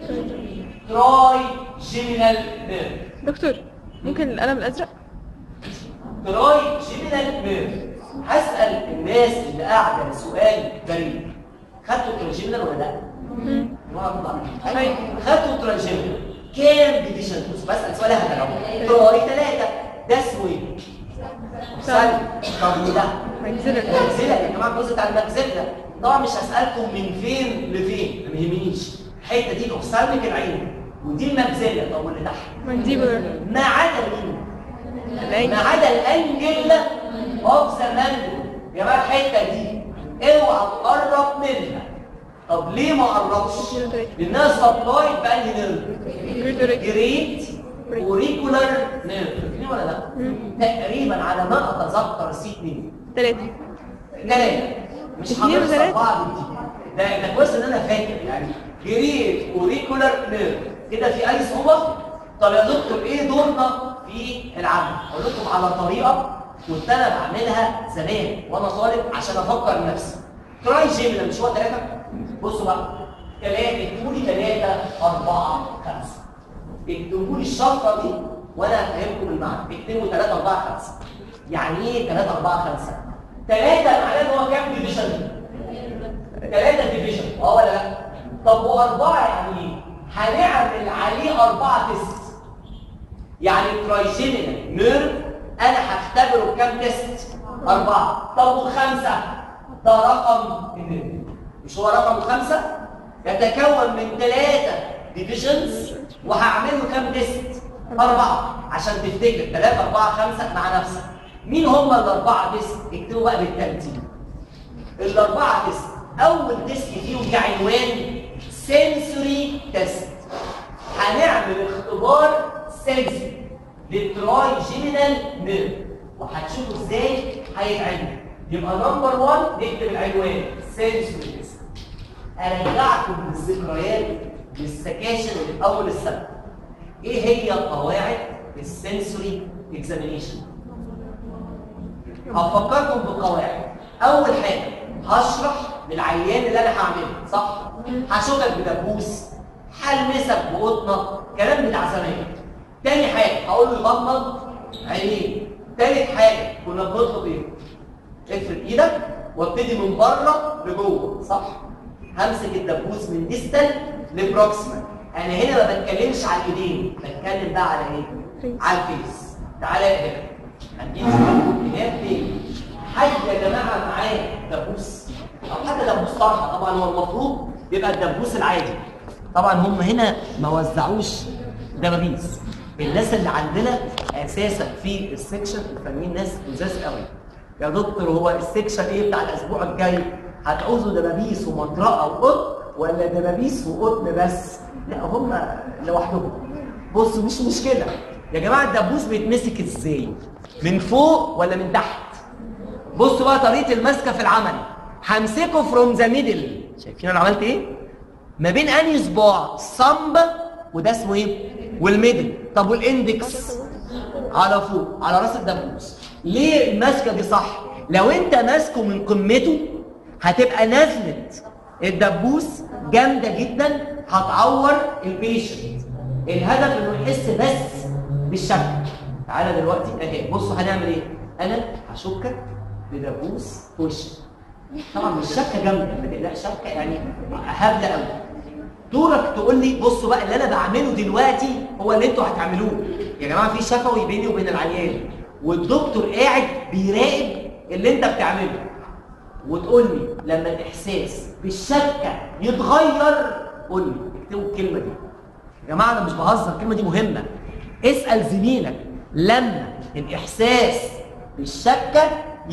تراي جيمينال نيرف دكتور ممكن القلم الازرق تراي جيمينال نيرف هسال الناس اللي قاعده سؤال غريب خدتوا تراجيمينال ولا لا؟ أيوة. خدتوا تراجيمينال كام ديفيجن بص بسال سؤال هذا اهو تراي ثلاثه ده اسمه ايه؟ سأل طب وده مجزرة المجزله يا جماعه الجزء بتاع المجزله طبعا مش هسالكم من فين لفين ما يهمنيش الحته دي اوكسالميك العين ودي المجزله طب واللي تحت منديبولر ما عدا مين؟ ما العين عدا الانجل اوف ذا ماندل يا جماعه الحته دي اوعى تقرب منها طب ليه ما قربش؟ لانها سبلايد بانهي نيرف جريدوريك جريت اوريكولار نيرف فاكرين ولا لا؟ تقريبا على ما اتذكر سي 2 ثلاثة ثلاثة مش اتنين هنخسر وتلاتة؟ بعض دي ده ده كويس ان انا فاكر يعني جريت اوريكولار نيرف كده في اي صعوبة؟ طب يا دكتور ايه دورنا في العمل؟ اقول لكم على طريقة كنت انا بعملها زمان وانا طالب عشان افكر نفسي تراي جيمينا مش هو ثلاثة؟ بصوا بقى ثلاثة اكتبوا لي ثلاثة أربعة خمسة اكتبوا لي الشفرة دي وانا هفهمكم المعنى اكتبوا 3 4 5 يعني ايه 3 4 5 3 معناه ان هو كام ديفيجن 3 ديفيجن اه ولا لا طب واربعه يعني ايه هنعمل عليه اربعه تيست يعني ترايجيمينال نيرف انا هختبره بكام تيست اربعه طب وخمسه ده رقم النيرف مش هو رقم خمسه يتكون من ثلاثه ديفيجنز وهعمل له كام تيست اربعه عشان تفتكر ثلاثه اربعه خمسه مع نفسك مين هم الاربعه تيست اكتبوا بقى بالترتيب الاربعه تيست اول تيست فيهم كعنوان سنسوري تيست هنعمل اختبار سنسوري للتراي جيمينال نيرف وهتشوفوا ازاي هيتعمل يبقى نمبر 1 نكتب العنوان سنسوري تيست ارجعكم بالذكريات للسكاشن اللي في اول السنه ايه هي قواعد السنسوري اكزامينيشن هفكركم بقواعد اول حاجه هشرح للعيان اللي انا هعمله صح هشوفك بدبوس هلمسك بقطنه كلام بتاع زمان تاني حاجه هقول له يغمض عينيه تالت حاجه كنا بنطلب ايه افرد ايدك وابتدي من بره لجوه صح همسك الدبوس من ديستال لبروكسيمال انا هنا ما بتكلمش على الايدين بتكلم بقى على ايه على الفيس تعالى هنا هنجيب هناك فين حد يا جماعه معاه دبوس او حتى دبوس طرحه طبعا هو المفروض يبقى الدبوس العادي طبعا هم هنا ما وزعوش دبابيس الناس اللي عندنا اساسا في السكشن الفنيين ناس لزاز قوي يا دكتور هو السكشن ايه بتاع الاسبوع الجاي هتعوزوا دبابيس ومطرقه وقط ولا دبابيس وقطن بس لا هم لوحدهم بصوا مش مشكله يا جماعه الدبوس بيتمسك ازاي من فوق ولا من تحت بصوا بقى طريقه المسكه في العمل همسكه فروم ذا ميدل شايفين انا عملت ايه ما بين انهي صباع صمب وده اسمه ايه والميدل طب والاندكس على فوق على راس الدبوس ليه المسكه دي صح لو انت ماسكه من قمته هتبقى نزله الدبوس جامده جدا هتعور البيشنت الهدف انه يحس بس بالشك تعالى دلوقتي اهي بصوا هنعمل ايه انا هشكك بدبوس في وشك طبعا مش شبكه جامده ما تقلقش شبكه يعني هبله قوي دورك تقول لي بصوا بقى اللي انا بعمله دلوقتي هو اللي انتوا هتعملوه يا جماعه في شفوي بيني وبين العيان والدكتور قاعد بيراقب اللي انت بتعمله وتقول لي لما الاحساس بالشكه يتغير قول لي اكتبوا الكلمه دي يا جماعه انا مش بهزر الكلمه دي مهمه اسال زميلك لما الاحساس بالشكه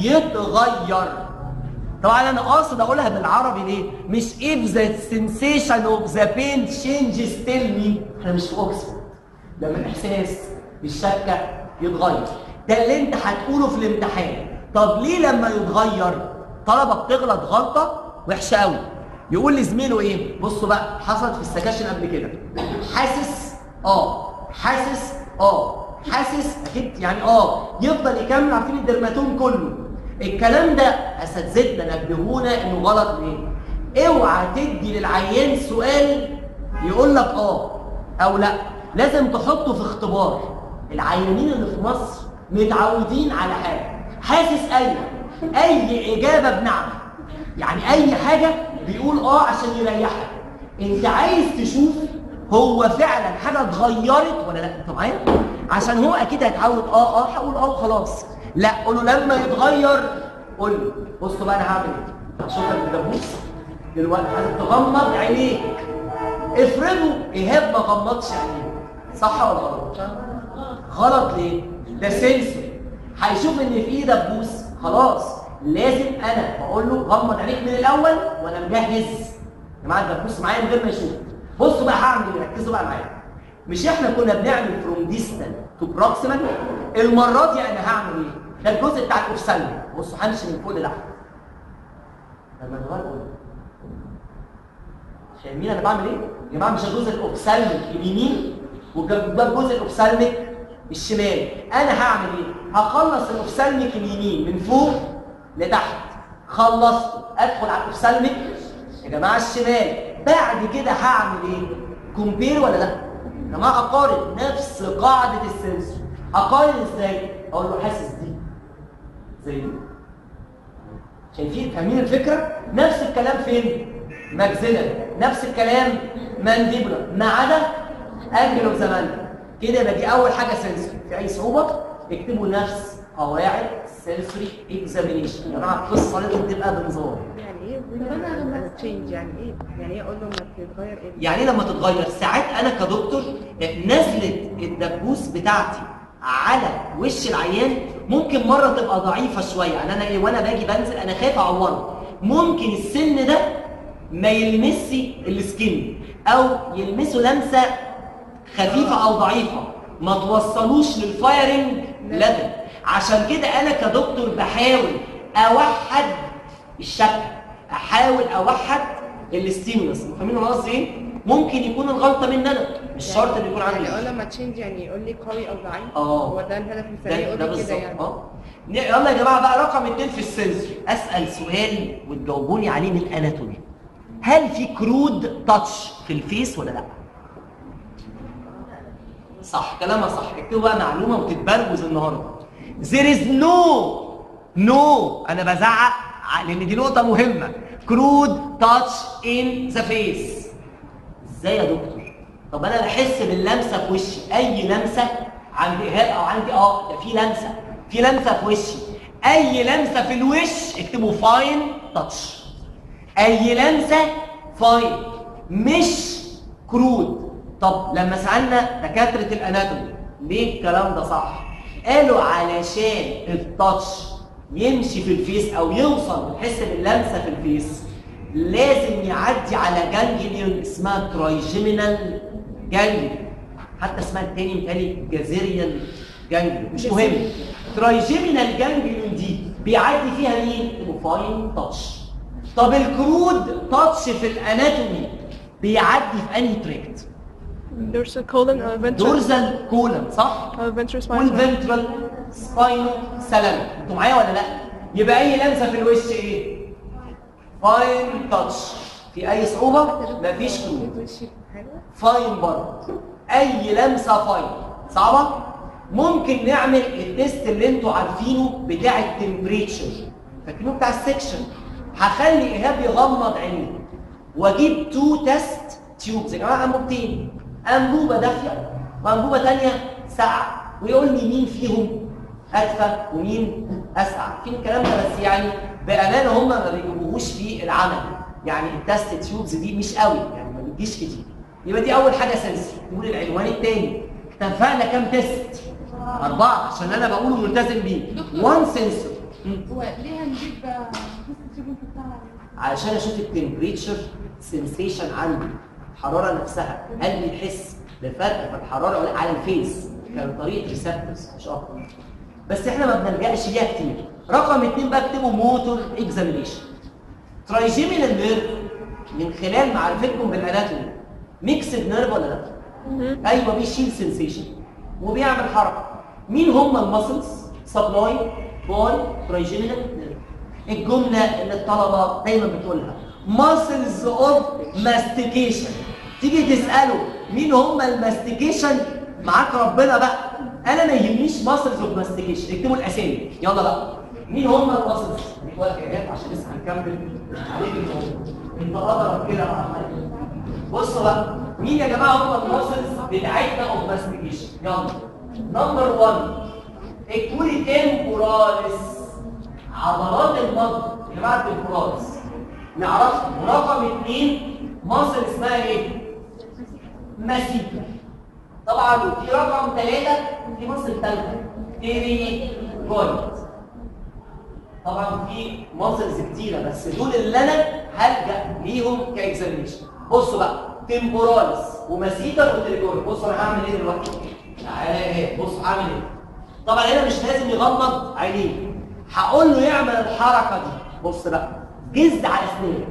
يتغير طبعا انا قاصد اقولها بالعربي ليه مش if the sensation of the pain changes tell me احنا مش في اوكسفورد لما الاحساس بالشكه يتغير ده اللي انت هتقوله في الامتحان طب ليه لما يتغير طلبه بتغلط غلطه وحشه قوي يقول لزميله ايه بصوا بقى حصلت في السكاشن قبل كده حاسس اه حاسس اه حاسس اكيد يعني اه يفضل يكمل عارفين الدرماتوم كله الكلام ده اساتذتنا نبهونا انه غلط ليه اوعى تدي للعيان سؤال يقول لك اه او لا لازم تحطه في اختبار العيانين اللي في مصر متعودين على حاجه حاسس ايوه اي اجابه بنعم يعني اي حاجه بيقول اه عشان يريحك انت عايز تشوف هو فعلا حاجه اتغيرت ولا لا انت معايا عشان هو اكيد هيتعود اه اه هقول اه وخلاص لا قول له لما يتغير قول له بصوا بقى انا هعمل ايه هشوفك بدبوس دلوقتي عايزك تغمض عينيك افرضوا ايهاب ما غمضش عينيه صح ولا غلط غلط ليه ده سنسور هيشوف ان في دبوس خلاص لازم انا بقول له غمض عينيك من الاول وانا مجهز يا جماعه الدبوس معايا من غير ما يشوف بصوا بقى هعمل ايه ركزوا بقى معايا مش احنا كنا بنعمل فروم ديستال تو بروكسيمال المره دي انا هعمل ايه ده الجزء بتاع الاوفسالمي بصوا همشي من فوق لتحت لما نغير قول فاهمين انا بعمل ايه يا جماعه مش الجزء الاوفسالميك اليمين وده الجزء الاوفسالميك الشمال انا هعمل ايه هخلص الاوفسالميك اليمين من فوق لتحت خلصته ادخل على الاوفسالميك يا جماعه الشمال بعد كده هعمل ايه كومبير ولا لا يا جماعه اقارن نفس قاعده السنسور اقارن ازاي اقول له حاسس دي زي دي شايفين فاهمين الفكره نفس الكلام فين ماكسيلر نفس الكلام مانديبولا ما عدا انجل اوف زمان كده يبقى دي اول حاجه سنسوري في اي صعوبه اكتبوا نفس قواعد سنسوري اكزامينيشن يا جماعه القصه لازم تبقى بنظام يعني ايه طب انا لما تشينج يعني ايه؟ يعني ايه اقول له ما تتغير ايه؟ يعني لما تتغير ساعات انا كدكتور نزله الدبوس بتاعتي على وش العيان ممكن مره تبقى ضعيفه شويه يعني انا ايه وانا باجي بنزل انا خايف اعوره ممكن السن ده ما يلمسي السكين او يلمسه لمسه خفيفه او ضعيفه ما توصلوش للفايرنج ليفل عشان كده انا كدكتور بحاول اوحد الشكل احاول اوحد الستيمولس فاهمين انا قصدي ايه ممكن يكون الغلطه مني انا مش شرط ان يكون عندي يعني اقول لما تشينج يعني يقول لي قوي او ضعيف اه. هو ده الهدف من ده, السريع ده يقول لي كده بالظبط يعني اه ن- يلا يا جماعه بقى رقم اتنين في السنسور اسال سؤال وتجاوبوني عليه من الاناتومي هل في كرود تاتش في الفيس ولا لا صح كلامها صح اكتبوا بقى معلومه وتتبروز النهارده there is no no انا بزعق ع- لان دي نقطه مهمه كرود تاتش ان ذا فيس ازاي يا دكتور طب انا بحس باللمسه في وشي اي لمسه عند ايهاب او عندي اه ده في لمسه في لمسه في وشي اي لمسه في الوش اكتبوا فاين تاتش اي لمسه فاين مش كرود طب لما سالنا دكاتره الاناتومي ليه الكلام ده صح قالوا علشان التاتش يمشي في الفيس او يوصل وتحس باللمسه في الفيس لازم يعدي على جانجليون اسمها ترايجيمينال جانجليون حتى اسمها التاني متهيألي جازيريان جانجليون مش مهم ترايجيمينال جانجليون دي بيعدي فيها مين الفاين تاتش طب الكرود تاتش في الاناتومي بيعدي في انهي تراكت dorsal colon or ventral دورزال كولم صح or ventral spinal والفنترال سباينو سلام انتوا معايا ولا لا يبقى اي لمسه في الوش ايه فاين تاتش في اي صعوبه مفيش كرود فاين برضه اي لمسه فاين صعبه ممكن نعمل التيست اللي انتوا عارفينه بتاع التمبريتشر فاكرينه بتاع السكشن هخلي ايهاب يغمض عينيه واجيب تو تيست تيوبز يا جماعه انبوبتين انبوبه دافيه وانبوبه ثانيه ساقعه ويقول لي مين فيهم ادفى ومين اسقع في الكلام ده بس يعني بامانه هم ما بيجيبوهوش في العمل يعني التست تيوبز دي مش قوي يعني ما بتجيش كتير يبقى دي اول حاجه سنسي نقول العنوان الثاني اتفقنا كام تيست اربعه عشان انا بقوله ملتزم بيه وان سنسور وليه هنجيب تست تيوب بتاع علشان اشوف التمبريتشر سنسيشن عندي الحراره نفسها هل بيحس بفرق في الحراره ولا على الفيس كان طريقه ريسبتورز مش اكتر بس احنا ما بنلجاش ليها كتير رقم اتنين بقى اكتبوا موتور اكزامينيشن ترايجيمينال نيرف من خلال معرفتكم بالاناتومي ميكسد نيرف ولا لا؟ ايوه بيشيل سنسيشن وبيعمل حركه مين هم المسلز سبلاي باي ترايجيمينال نيرف الجمله اللي الطلبه دايما بتقولها muscles of mastication تيجي تساله مين هم الماستيكيشن معاك ربنا بقى انا ما يهمنيش muscles of mastication اكتبوا الاسامي يلا بقى مين هم المسلز واقف يا جماعه عشان لسه هنكمل عليك الموضوع انت اضرب كده مع حضرتك. بصوا بقى مين يا جماعه هم المسلز بتاعتنا اوف ماستيكيشن يلا نمبر 1 الكوري تمبوراليس عضلات المضغ يا جماعه التمبوراليس نعرفها رقم اثنين مصر اسمها ايه؟ مسيكا طبعا في رقم ثلاثة في مصر ثالثة تيري جوينت طبعا في مصرز كتيرة بس دول اللي انا هلجأ ليهم كاكزامينشن بصوا بقى تمبوراليس ومسيكا وتريجوري بصوا انا هعمل ايه دلوقتي؟ تعالى ايه بص هعمل ايه؟ طبعا هنا مش لازم يغمض عينيه هقول له يعمل الحركة دي بص بقى جز على اسنانه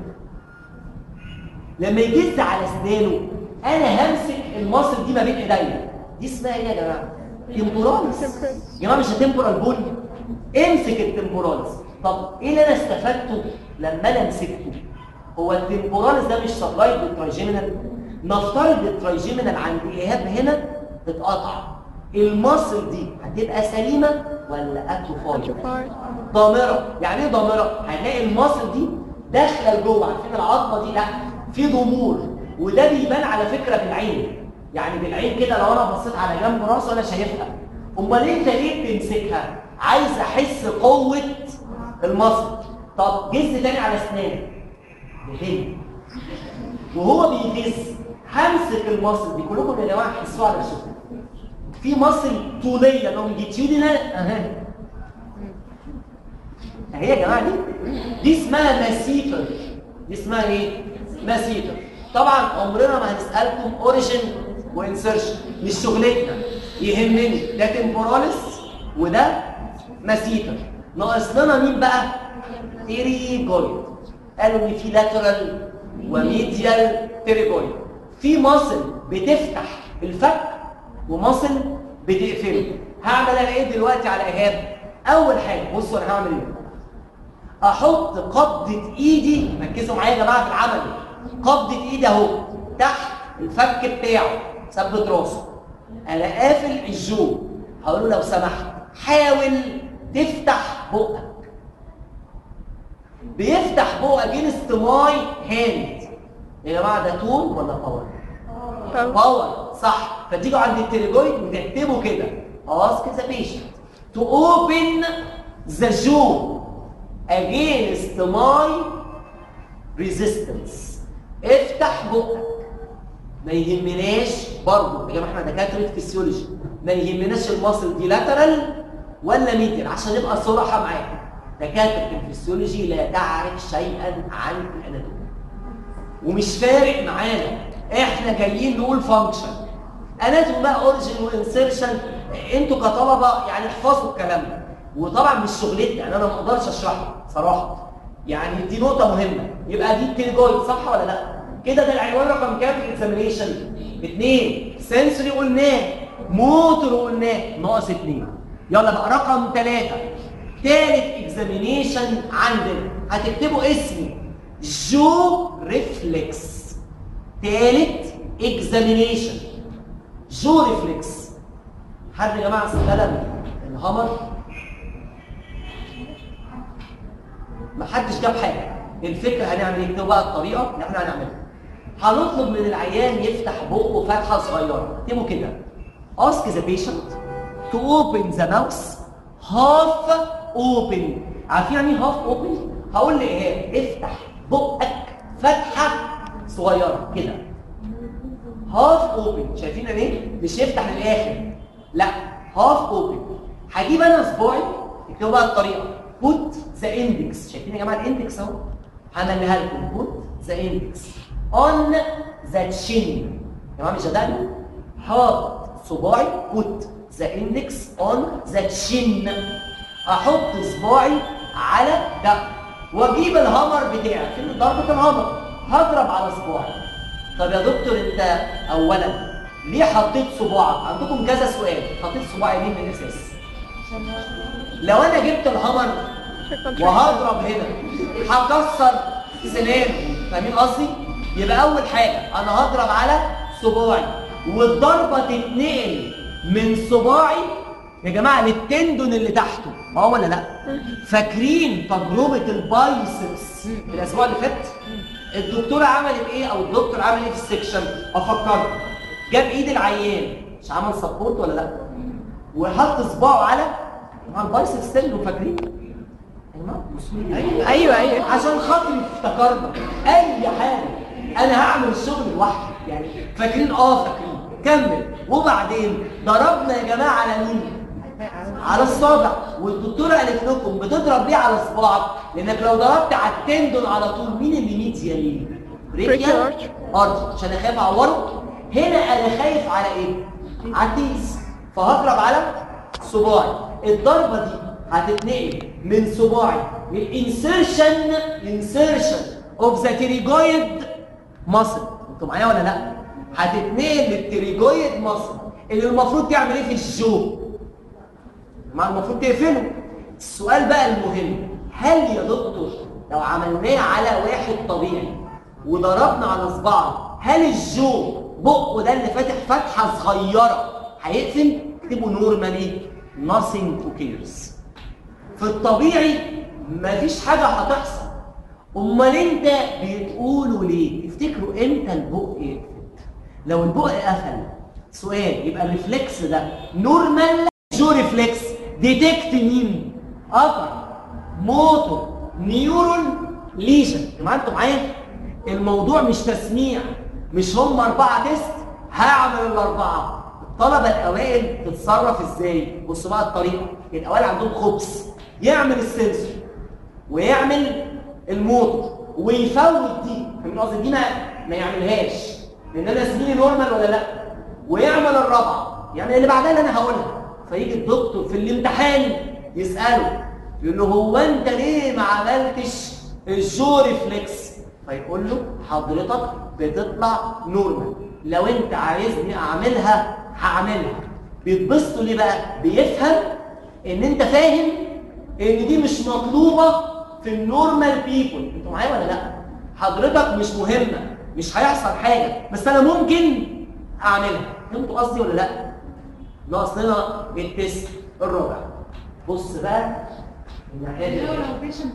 لما يجز على اسنانه انا همسك المصل دي ما بين ايديا دي اسمها ايه يا جماعه تمبوراليس يا جماعه مش تمبورال بول امسك التمبوراليس طب ايه اللي انا استفدته لما انا مسكته هو التمبوراليس ده مش سبلايد بالترايجيمينال نفترض الترايجيمينال عند ايهاب هنا اتقطع المصل دي هتبقى سليمه ولا اتروفايد Atrophied. ضامره يعني ايه ضامره هنلاقي المصل دي داخله لجوه عارفين العظمه دي لا في ضمور وده بيبان على فكره بالعين يعني بالعين كده لو انا بصيت على جنب راسه انا شايفها امال انت ليه بتمسكها عايز احس قوه المصل طب جز تاني على اسنانك بهن وهو بيجز همسك المصل دي كلكم يا جماعه تحسوها على نفسكم في مصل طوليه لونجيتيودينال اهي اهي يا جماعه دي دي اسمها مسيتر دي اسمها ايه مسيتر طبعا عمرنا ما هنسالكم اوريجين وانسرشن مش شغلتنا يهمني ده تمبوراليس وده مسيتر ناقص لنا مين بقى تيريجويد قالوا ان في لاترال وميديال تيريجويد في مصل بتفتح الفك ومصل بتقفله هعمل انا ايه دلوقتي على ايهاب اول حاجه بصوا انا هعمل ايه احط قبضه ايدي ركزوا معايا يا جماعه في العمل قبضه ايدي اهو تحت الفك بتاعه ثبت راسه انا قافل الجو هقول له لو سمحت حاول تفتح بقك بيفتح بقك جنس ماي هاند يا جماعه ده تون ولا باور Power. باور صح فتيجوا عند التليجويد وتكتبوا كده ask the patient to open the jaw against my resistance افتح بقك ما يهمناش برضه يا جماعه احنا دكاتره فيسيولوجي ما يهمناش المصل دي لاترال ولا ميديال عشان نبقى صراحه معاك دكاتره الفسيولوجي لا تعرف شيئا عن الاناتومي ومش فارق معانا احنا جايين نقول فانكشن اناتومي بقى اوريجين وانسيرشن انتوا كطلبه يعني احفظوا الكلام ده وطبعا مش شغلتنا يعني انا ما اقدرش اشرحها صراحه يعني دي نقطه مهمه يبقى دي التيليجويد صح ولا لا كده ده العنوان رقم كام في الاكزامينيشن اثنين سنسوري قلناه موتور قلناه ناقص اثنين يلا بقى رقم ثلاثة ثالث اكزامينيشن عندنا هتكتبوا اسمي جو ريفلكس ثالث اكزامينيشن جو ريفلكس حد يا جماعه استلم الهمر ما حدش جاب حاجه الفكره هنعمل ايه بقى الطريقه اللي احنا هنعملها هنطلب من العيان يفتح بقه فتحه صغيره اكتبوا كده ask the patient to open the mouth half open عارفين يعني ايه half open هقول لايهاب افتح بقك فتحه صغيره كده هاف اوبن شايفين ايه مش يفتح للاخر لا هاف اوبن هجيب انا صباعي اكتبوا بقى الطريقه put the index شايفين يا جماعه الاندكس اهو هنلها لكم put the index on the chin يا جماعه مش صدقني حاط صباعي put the index on the chin احط صباعي على ده واجيب الهامر بتاعي فين ضربه الهامر هضرب على صباعي طب يا دكتور انت اولا ليه حطيت صباعك عندكم كذا سؤال حطيت صباعي ليه من الاساس لو انا جبت الهامر وهضرب هنا هكسر سنانه فاهمين قصدي يبقى اول حاجه انا هضرب على صباعي والضربه تتنقل من صباعي يا جماعه للتندون اللي تحته اه ولا لا فاكرين تجربه البايسبس الاسبوع اللي فات الدكتوره عملت ايه او الدكتور عمل ايه في السكشن افكرك جاب ايد العيان مش عمل سبورت ولا لا وحط صباعه على على البايسبس تندون فاكرين ايوه ايوه ايوه عشان خاطري افتكرنا اي حاجه انا هعمل الشغل لوحدي يعني فاكرين اه فاكرين كمل وبعدين ضربنا يا جماعه على مين على الصابع والدكتوره قالت لكم بتضرب ليه على صباعك لانك لو ضربت على التندون على طول مين اللي ميديا ليه Brachial ارض عشان اخاف اعوره هنا انا خايف على ايه على التيس فهضرب على صباعي الضربه دي هتتنقل من صباعي للانسيرشن انسيرشن اوف ذا تيريجويد ماسل انتوا معايا ولا لا هتتنقل للتيريجويد ماسل اللي المفروض تعمل ايه في الجو ما المفروض تقفله السؤال بقى المهم هل يا دكتور لو عملناه على واحد طبيعي وضربنا على صباعه هل الجو بقه ده اللي فاتح فتحه صغيره هيقفل اكتبوا نورمالي nothing occurs في الطبيعي مفيش حاجه هتحصل امال انت بتقولوا ليه تفتكروا امتى البق يقفل لو البق قفل سؤال يبقى الريفلكس ده نورمال جو ريفلكس ديتكت مين ابر موتور نيورون ليجن يا انتوا معايا الموضوع مش تسميع مش هم اربعه تيست هعمل الاربعه الطلبه الاوائل تتصرف ازاي بصوا بقى الطريقه الاوائل عندهم خبز يعمل السنسور ويعمل الموتور ويفوت دي فاهمين قصدي دي ما, ما يعملهاش لان انا زميلي نورمال ولا لا ويعمل الرابعه يعني اللي بعدها اللي انا هقولها فيجي الدكتور في الامتحان يساله يقول له هو انت ليه ما عملتش الجو ريفلكس فيقول له حضرتك بتطلع نورمال لو انت عايزني اعملها هعملها بيتبسطوا ليه بقى بيفهم ان انت فاهم ان دي مش مطلوبه في النورمال بيبول انتوا معايا ولا لا حضرتك مش مهمه مش هيحصل حاجه بس انا ممكن اعملها فهمتوا قصدي ولا لا ناقص لنا التست الرابع بص بقى الناحيه دي لو لو بيشنت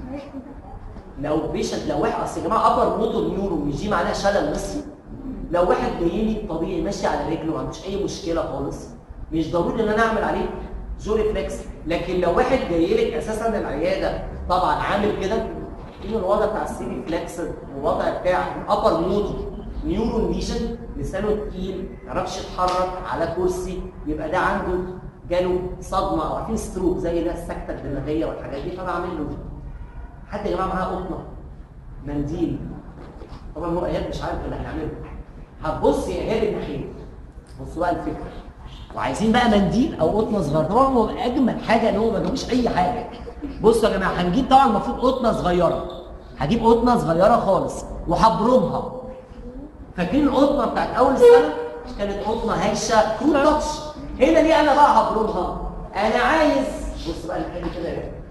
لو بيشنت لو واحد اصل يا جماعه ابر موتور نيورو مش دي معناها شلل نصفي لو واحد جاي لي طبيعي ماشي على رجله ما عندوش اي مشكله خالص مش ضروري ان انا اعمل عليه جو ريفلكس لكن لو واحد جاي لك اساسا العياده طبعا عامل كده ايه الوضع بتاع السيمي فلكس والوضع بتاع ابر موتور نيورون ليجن لسانه تقيل ما يعرفش يتحرك على كرسي يبقى ده عنده جاله صدمه او عارفين ستروك زي ده السكته الدماغيه والحاجات دي فبعمل له دي حد يا جماعه معاه قطنه منديل طبعا هو اياد مش عارف اللي هيعمله هتبص يا اياد الناحيه بصوا بقى الفكره وعايزين بقى منديل او قطنه صغيره طبعا هو اجمل حاجه ان هو ما جابوش اي حاجه بصوا يا جماعه هنجيب طبعا المفروض قطنه صغيره هجيب قطنه صغيره خالص وهبرمها فاكرين القطنه بتاعت اول السنه كانت قطنه هشه كروت تاتش هنا ليه انا بقى هبرمها انا عايز بص بقى الحلو كده يا جماعة.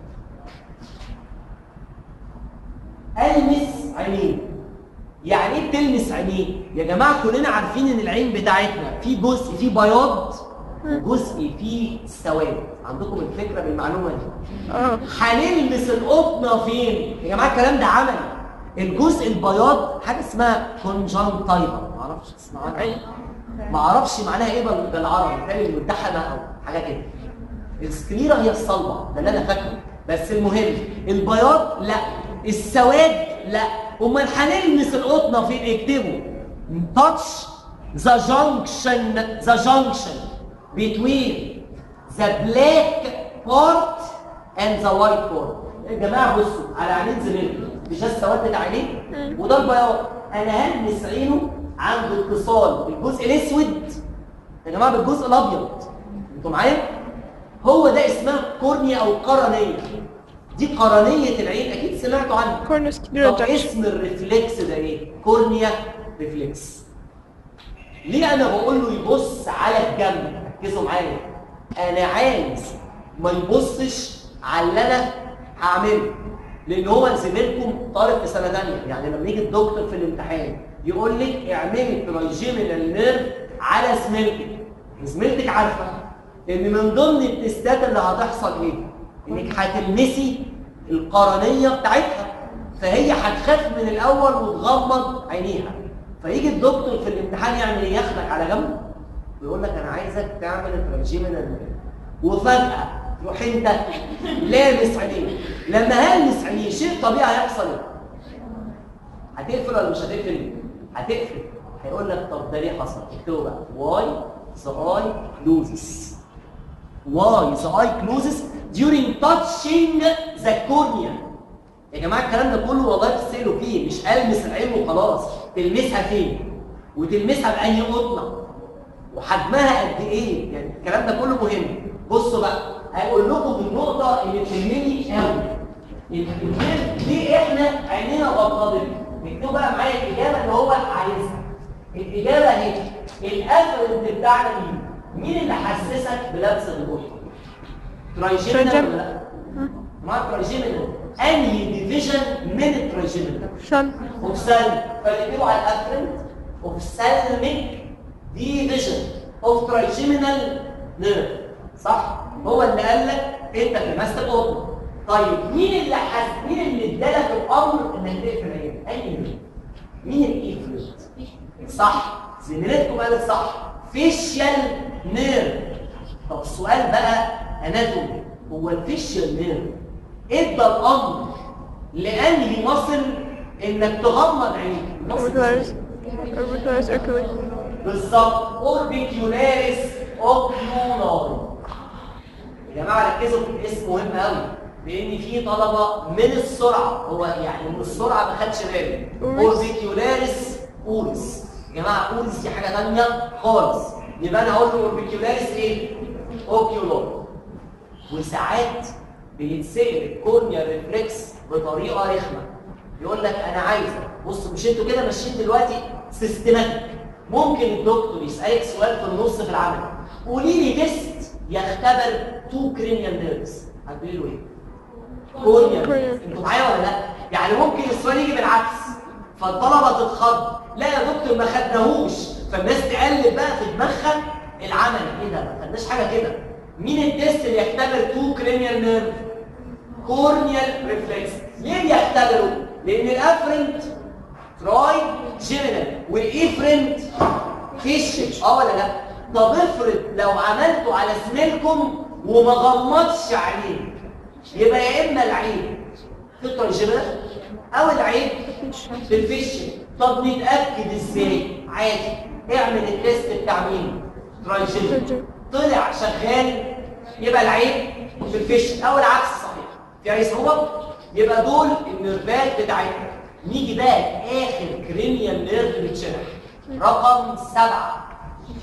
المس عينيه يعني ايه بتلمس عينيه يا جماعه كلنا عارفين ان العين بتاعتنا في جزء فيه بياض وجزء فيه سواد عندكم الفكره بالمعلومه دي اه هنلمس القطنه فين يا جماعه الكلام ده عملي الجزء البياض حاجه اسمها كونجنتايفا ما اعرفش تسمعوها أيوة. ما اعرفش معناها ايه بال- بالعربي تاني المتحمه او حاجه كده السكليرا هي الصلبه ده اللي انا فاكره بس المهم البياض لا السواد لا امال هنلمس القطنه فين اكتبوا تاتش ذا جانكشن ذا جانكشن between the black part and the white part يا جماعه بصوا على عينين زميلكم مش ده السواد بتاع عينيه وده البياض انا هلمس عينه عند اتصال الجزء الاسود يا جماعه بالجزء الابيض انتوا معايا هو ده اسمها كورنيا او قرنيه دي قرنيه العين اكيد سمعتوا عنها corneoscleral طب junction اسم الريفلكس ده ايه كورنيا ريفلكس ليه انا بقول له يبص على الجنب ركزوا معايا انا عايز ما يبصش على اللي انا هعمله لان هو زميلكم طالب في سنه ثانيه يعني لما يجي الدكتور في الامتحان يقول لك اعملي ترايجيمينال نيرف على زميلتك زميلتك عارفه ان من ضمن التستات اللي هتحصل ايه انك هتلمسي القرنيه بتاعتها فهي هتخاف من الاول وتغمض عينيها فيجي الدكتور في الامتحان يعمل ايه ياخدك على جنب ويقول لك انا عايزك تعمل التراجيمينال وفجاه تروح انت لامس عينيه لما هلمس عينيه شيء طبيعي هيحصل ايه هتقفل ولا مش هتقفل هتقفل هيقول لك طب ده ليه حصل اكتبوا بقى واي ذا اي كلوزز واي ذا اي كلوزز during touching the cornea يا جماعه الكلام ده كله والله تسالوا فيه مش المس العين وخلاص تلمسها فين وتلمسها بأي قطنه وحجمها قد ايه يعني الكلام ده كله مهم بصوا بقى هقول لكم النقطه اللي تهمني قوي الكلام ليه احنا عينينا غمضت اكتبوا بقى معايا الاجابه اللي هو عايزها الاجابه هي الافرنت بتاعنا مين مين اللي حسسك بلبس القطن ترايجيمينال ولا لا ما ترايجيمينال انهي ديفيجن من الترايجيمينال sun اوفسالميك فنكتبوا على الافرنت اوفسالميك ديفيجن اوف ترايجيمينال نيرف صح هو اللي قال لك انت لمست القطن طيب مين اللي حس مين اللي ادالك الامر انك تقفل عينك اي نيرف مين الايفرنت صح زميلتكم قالت صح فيشيال نيرف طب السؤال بقى اناتومي هو الفيشيال نيرف ادى الامر لانهي مصل انك تغمض عينيك orbicularis orbicularis oculi بالظبط اوربيكيولاريس اوكيولاري يا جماعه ركزوا في الاسم مهم قوي لان في طلبه من السرعه هو يعني من السرعه ما خدش باله أوريس. اوربيكيولاريس اوريس يا جماعه اوريس دي حاجه ثانيه خالص يبقى انا اقول له اوربيكيولاريس ايه اوكيولاري وساعات بيتسال الكورنيا ريفلكس بطريقه رخمه يقول لك انا عايزك بص مش انتوا كده ماشيين دلوقتي سيستماتيك ممكن الدكتور يسالك سؤال في النص في العمل قولي لي تيست يختبر تو كرينيال نيرفز هتقولي له ايه؟ كورنيا Corneal. انتوا معايا ولا لا؟ يعني ممكن السؤال يجي بالعكس فالطلبه تتخض لا يا دكتور ما خدناهوش فالناس تقلب بقى في دماغها العمل ايه ده ما خدناش حاجه كده مين التيست اللي يختبر تو كرينيال نيرف كورنيال ريفلكس ليه بيختبروا لان الافرنت تراي جيمينال والايفرنت فيشل اه ولا لا طب افرض لو عملته على زميلكم وما غمضش عليه يبقى يا اما العيب في الترايجيمينال او العيب في الفيشل طب نتاكد ازاي عادي اعمل التيست بتاع مين ترايجيمينال طلع شغال يبقى العيب في الفيشل او العكس صحيح في اي صعوبه يبقى دول النيرفات بتاعتنا نيجي بقى لاخر كرينيال نيرف بيتشرح رقم سبعة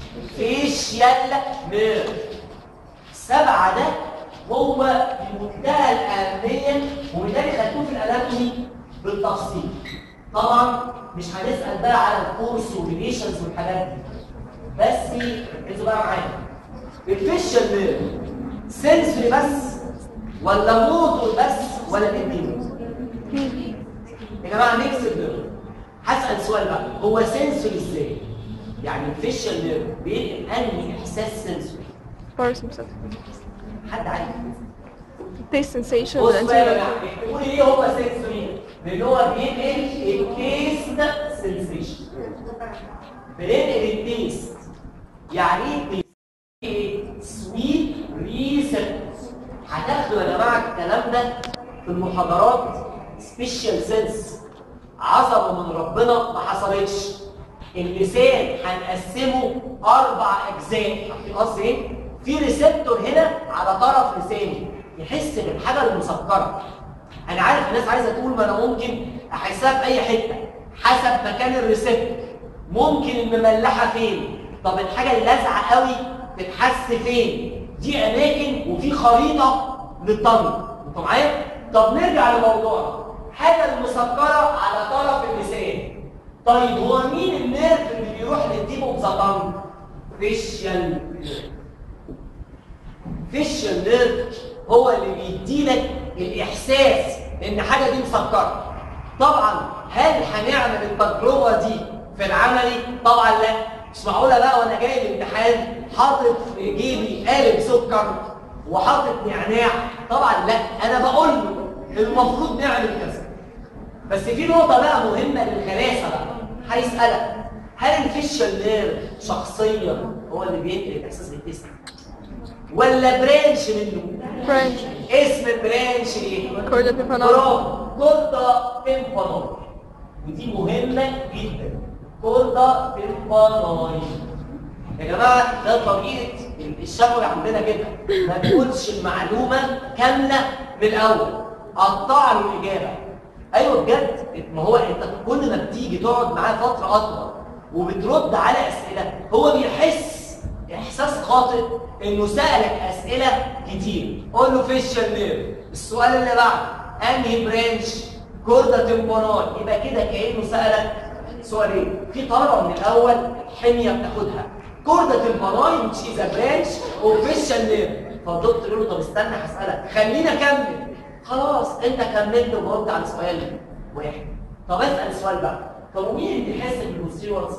فيشيال نيرف سبعة ده هو في منتهى الأهمية وبالتالي خدتوه في الأناتومي بالتفصيل طبعا مش هنسأل بقى على الكورس والريليشنز والحاجات دي بس ركزوا بقى معايا الفيشيال نيرف سنسوري بس ولا موتور بس ولا الاثنين يا جماعه نكسب نيرف هسأل سؤال بقى هو سنسوري ازاي؟ يعني الفيشيال نيرف بينقل انهي احساس سنسوري؟ Parasympathetic. حد عارف؟ Taste sensation بص and بقى يا anterior. جماعه اكتبوا لي ايه هو سنسوري؟ لان هو بينقل التيست سنسيشن بينقل التيست يعني ايه ايه؟ سويت ريسبتورز هتاخدوا يا جماعه الكلام ده في المحاضرات سبيشال سنس عظمه من ربنا ما حصلتش اللسان هنقسمه اربع اجزاء عارفين قصدي ايه؟ في ريسبتور هنا على طرف لساني يحس بالحاجه المسكره انا عارف الناس عايزه تقول ما انا ممكن احسها في اي حته حسب مكان الريسبتور ممكن المملحه فين طب الحاجه اللازعه قوي تتحس فين دي اماكن وفي خريطه للطن انتوا معايا طب نرجع لموضوعنا حاجه المسكره على طرف اللسان طيب هو مين النيرف اللي بيروح للتيب اوف ذا تانج فيشيال فيشيال نيرف هو اللي بيديلك الاحساس ان حاجه دي مسكره طبعا هل هنعمل التجربه دي في العملي طبعا لا مش معقوله بقى وانا جاي الامتحان حاطط في جيبي قالب سكر وحاطط نعناع طبعا لا انا بقول له المفروض نعمل كذا بس في نقطه بقى مهمه للخلاصه بقى هيسالك هل الفيشال نيرف شخصيا هو اللي بينقل الاحساس بالتست ولا برانش منه French. اسم البرانش ايه Corda tympanoid. برافو كوردا تيمبانوي ودي مهمه جدا كوردا تيمبانوي يا جماعه ده طريقه الشفوي عندنا كده ما تقولش المعلومه كامله من الاول قطع له الاجابه ايوه بجد ما هو انت كل ما بتيجي تقعد معاه فتره اطول وبترد على اسئله هو بيحس احساس خاطئ انه سالك اسئله كتير قول له فيشال نيرف السؤال اللي بعده انهي برانش كوردا تمبونال يبقى كده كانه سالك سؤالين في طلبه من الاول حميه بتاخدها كوردا تمبونال which is a branch of facial nerve فالدكتور يقول له طب استنى هسالك خلينا اكمل خلاص انت كملت وجاوبت على سؤال واحد طب اسال السؤال بقى طب مين اللي بيحس بالبوستيريور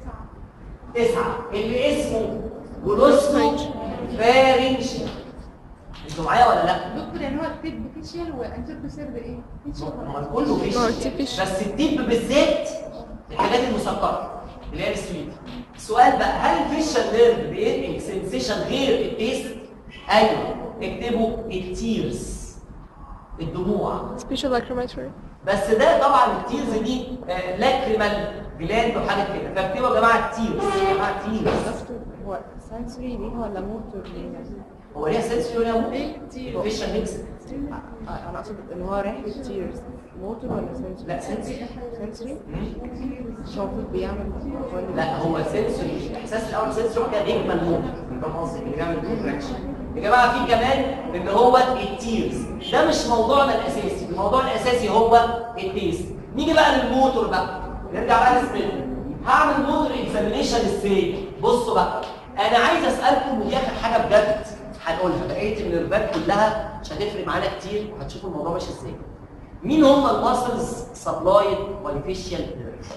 تسعة اللي اسمه جلوسو فارنشيا انتوا معايا ولا لا؟ دكتور يعني هو التيب فيشيال وانتر سيرد ايه؟ فيشيال ما ولا هو كله ما هو فيش التيب بس الديب بالذات الحاجات المسكره اللي هي السويت السؤال بقى هل الفيشال نيرف بينقل سنسيشن غير التيست؟ ايوه اكتبوا التيرز الدموع Special lacrimotory. بس ده طبعا التيرز دي آه، لاكريمال جلاند وحاجات كده فاكتبوا يا جماعه التيرز يا جماعه تيرز دكتور هو سنسوري ليه ولا موتور ليه؟ هو ليها سنسوري ولا مو؟ ايه كتير الفيشال ميكس آه، انا اقصد ان هو ريحه تيرز موتور ولا سنسوري؟ لا سنسوري سنسوري مم. مش هو المفروض بيعمل ولا لا هو سنسوري الاحساس الاول سنسوري كده بيجمل موت فاهم قصدي اللي بيعمل كونتراكشن يا جماعه في كمان اللي هو التيرز ده مش موضوعنا الاساسي الموضوع الاساسي هو التيست نيجي بقى للموتور بقى نرجع بقى لسميث هعمل موتور اكزامينيشن ازاي بصوا بقى انا عايز اسالكم ودي اخر حاجه بجد هنقولها بقيه النيرفات كلها مش هتفرق معانا كتير وهتشوفوا الموضوع ماشي ازاي مين هم الماسلز سبلايد باي فيشيال نيرف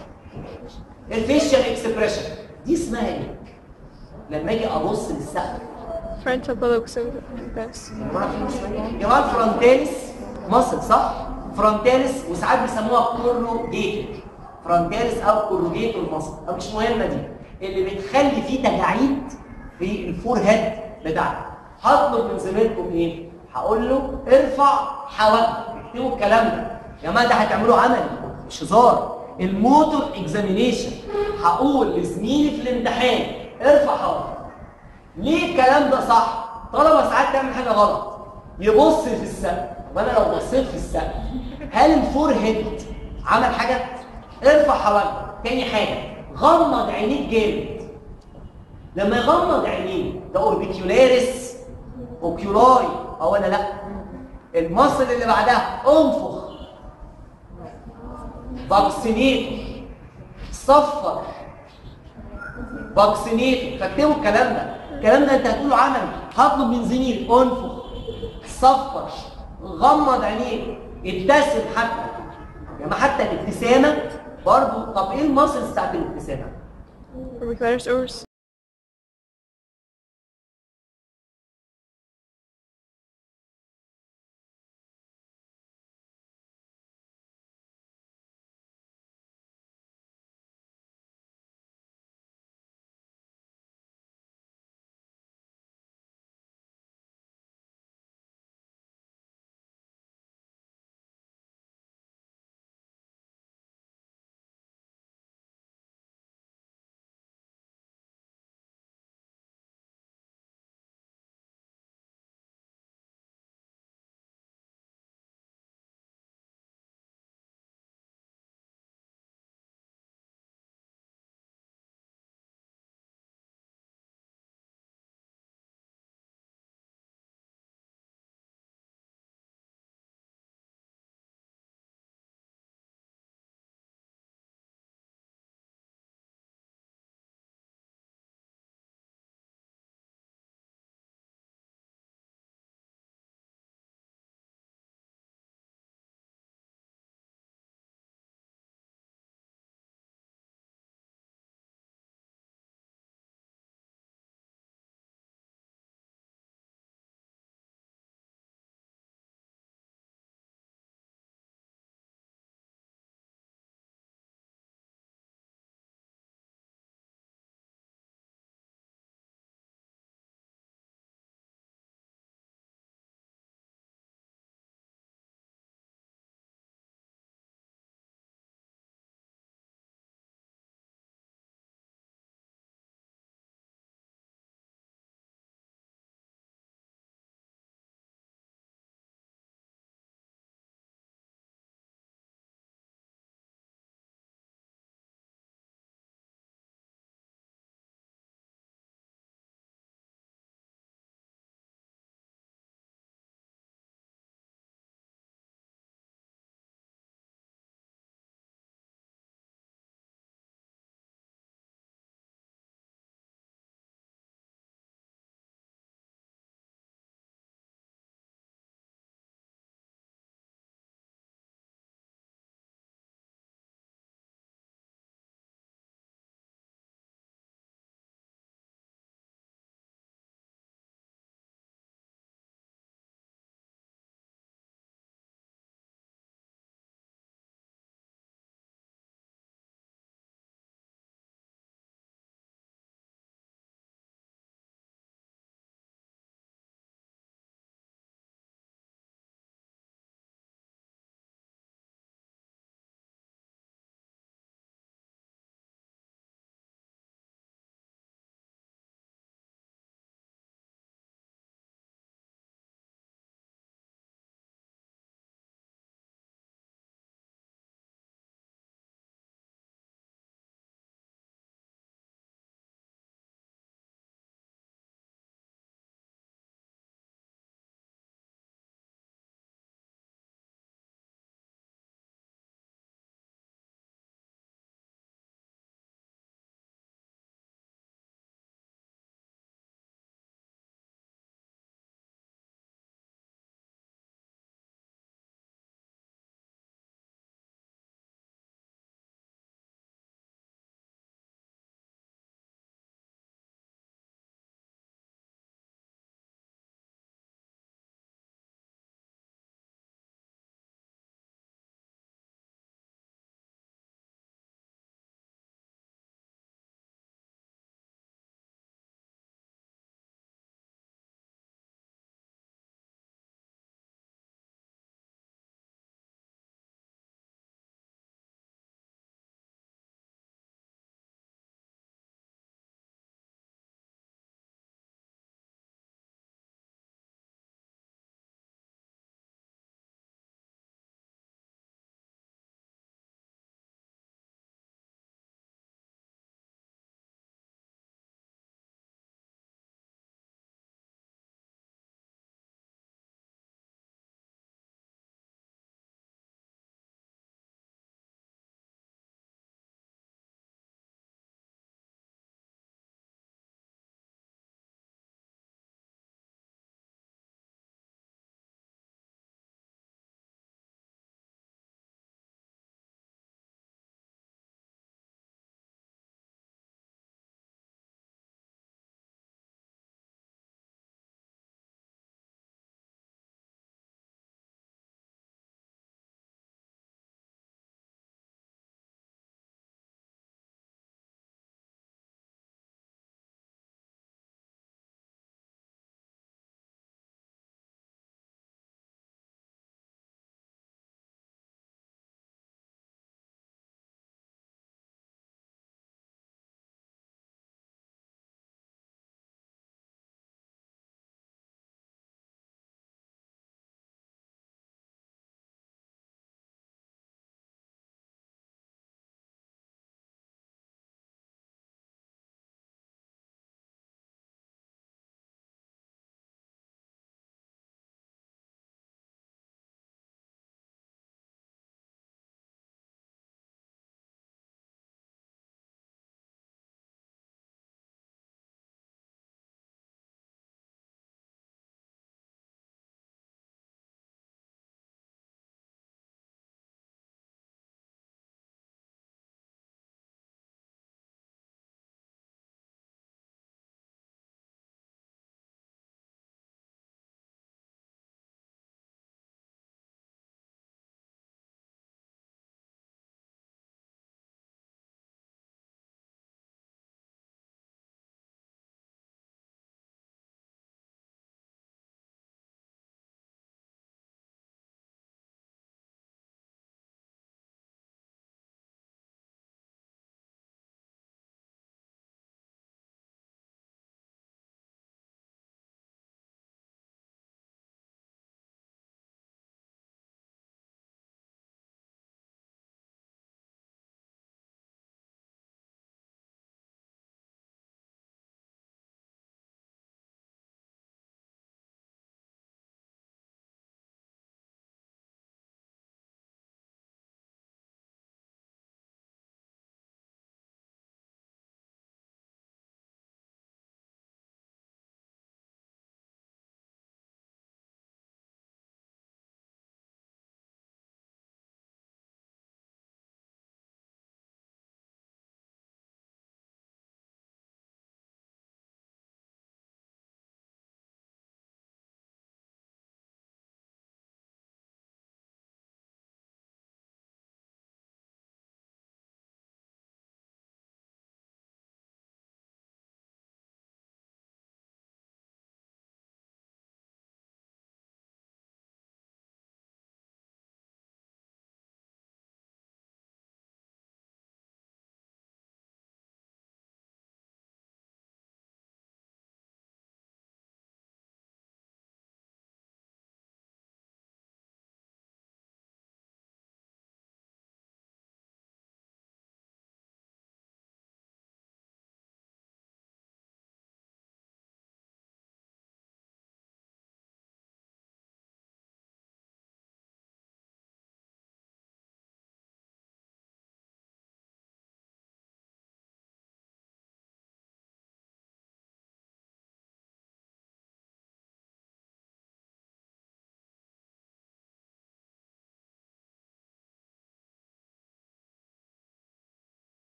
الفيشيال اكسبريشن دي اسمها ايه لما اجي ابص للسقف Frontal bullocks best. يا جماعه الفرونتاليس مصل صح فرونتاليس وساعات بيسموها كوروجيتد فرونتاليس او كوروجيتور مصل او مش مهمه دي اللي بتخلي فيه تجاعيد في الفور هيد بتاعتك هطلب من زميلكم ايه هقول له ارفع حواجبك اكتبوا الكلام ده يا جماعه ده هتعملوا عملي مش هزار الموتور اكزامينيشن هقول لزميلي في الامتحان ارفع حواجبك ليه الكلام ده صح؟ طالما ساعات تعمل حاجه غلط يبص في السقف طب انا لو بصيت في السقف هل الفور هيد عمل حاجه؟ ارفع حواجبك تاني حاجه غمض عينيك جامد لما يغمض عينيه ده اوربيكيولاريس اوكيولاي او ولا لا المصل اللي بعدها انفخ فاكسينيتور صفر فاكسينيتور فاكتبوا الكلام ده الكلام ده انت هتقوله عملي هطلب من زميلي انفخ صفر غمض عينيه ابتسم حتى يعني حتى الابتسامه برضه طب ايه المصل بتاعت الابتسامه Auricularis oors.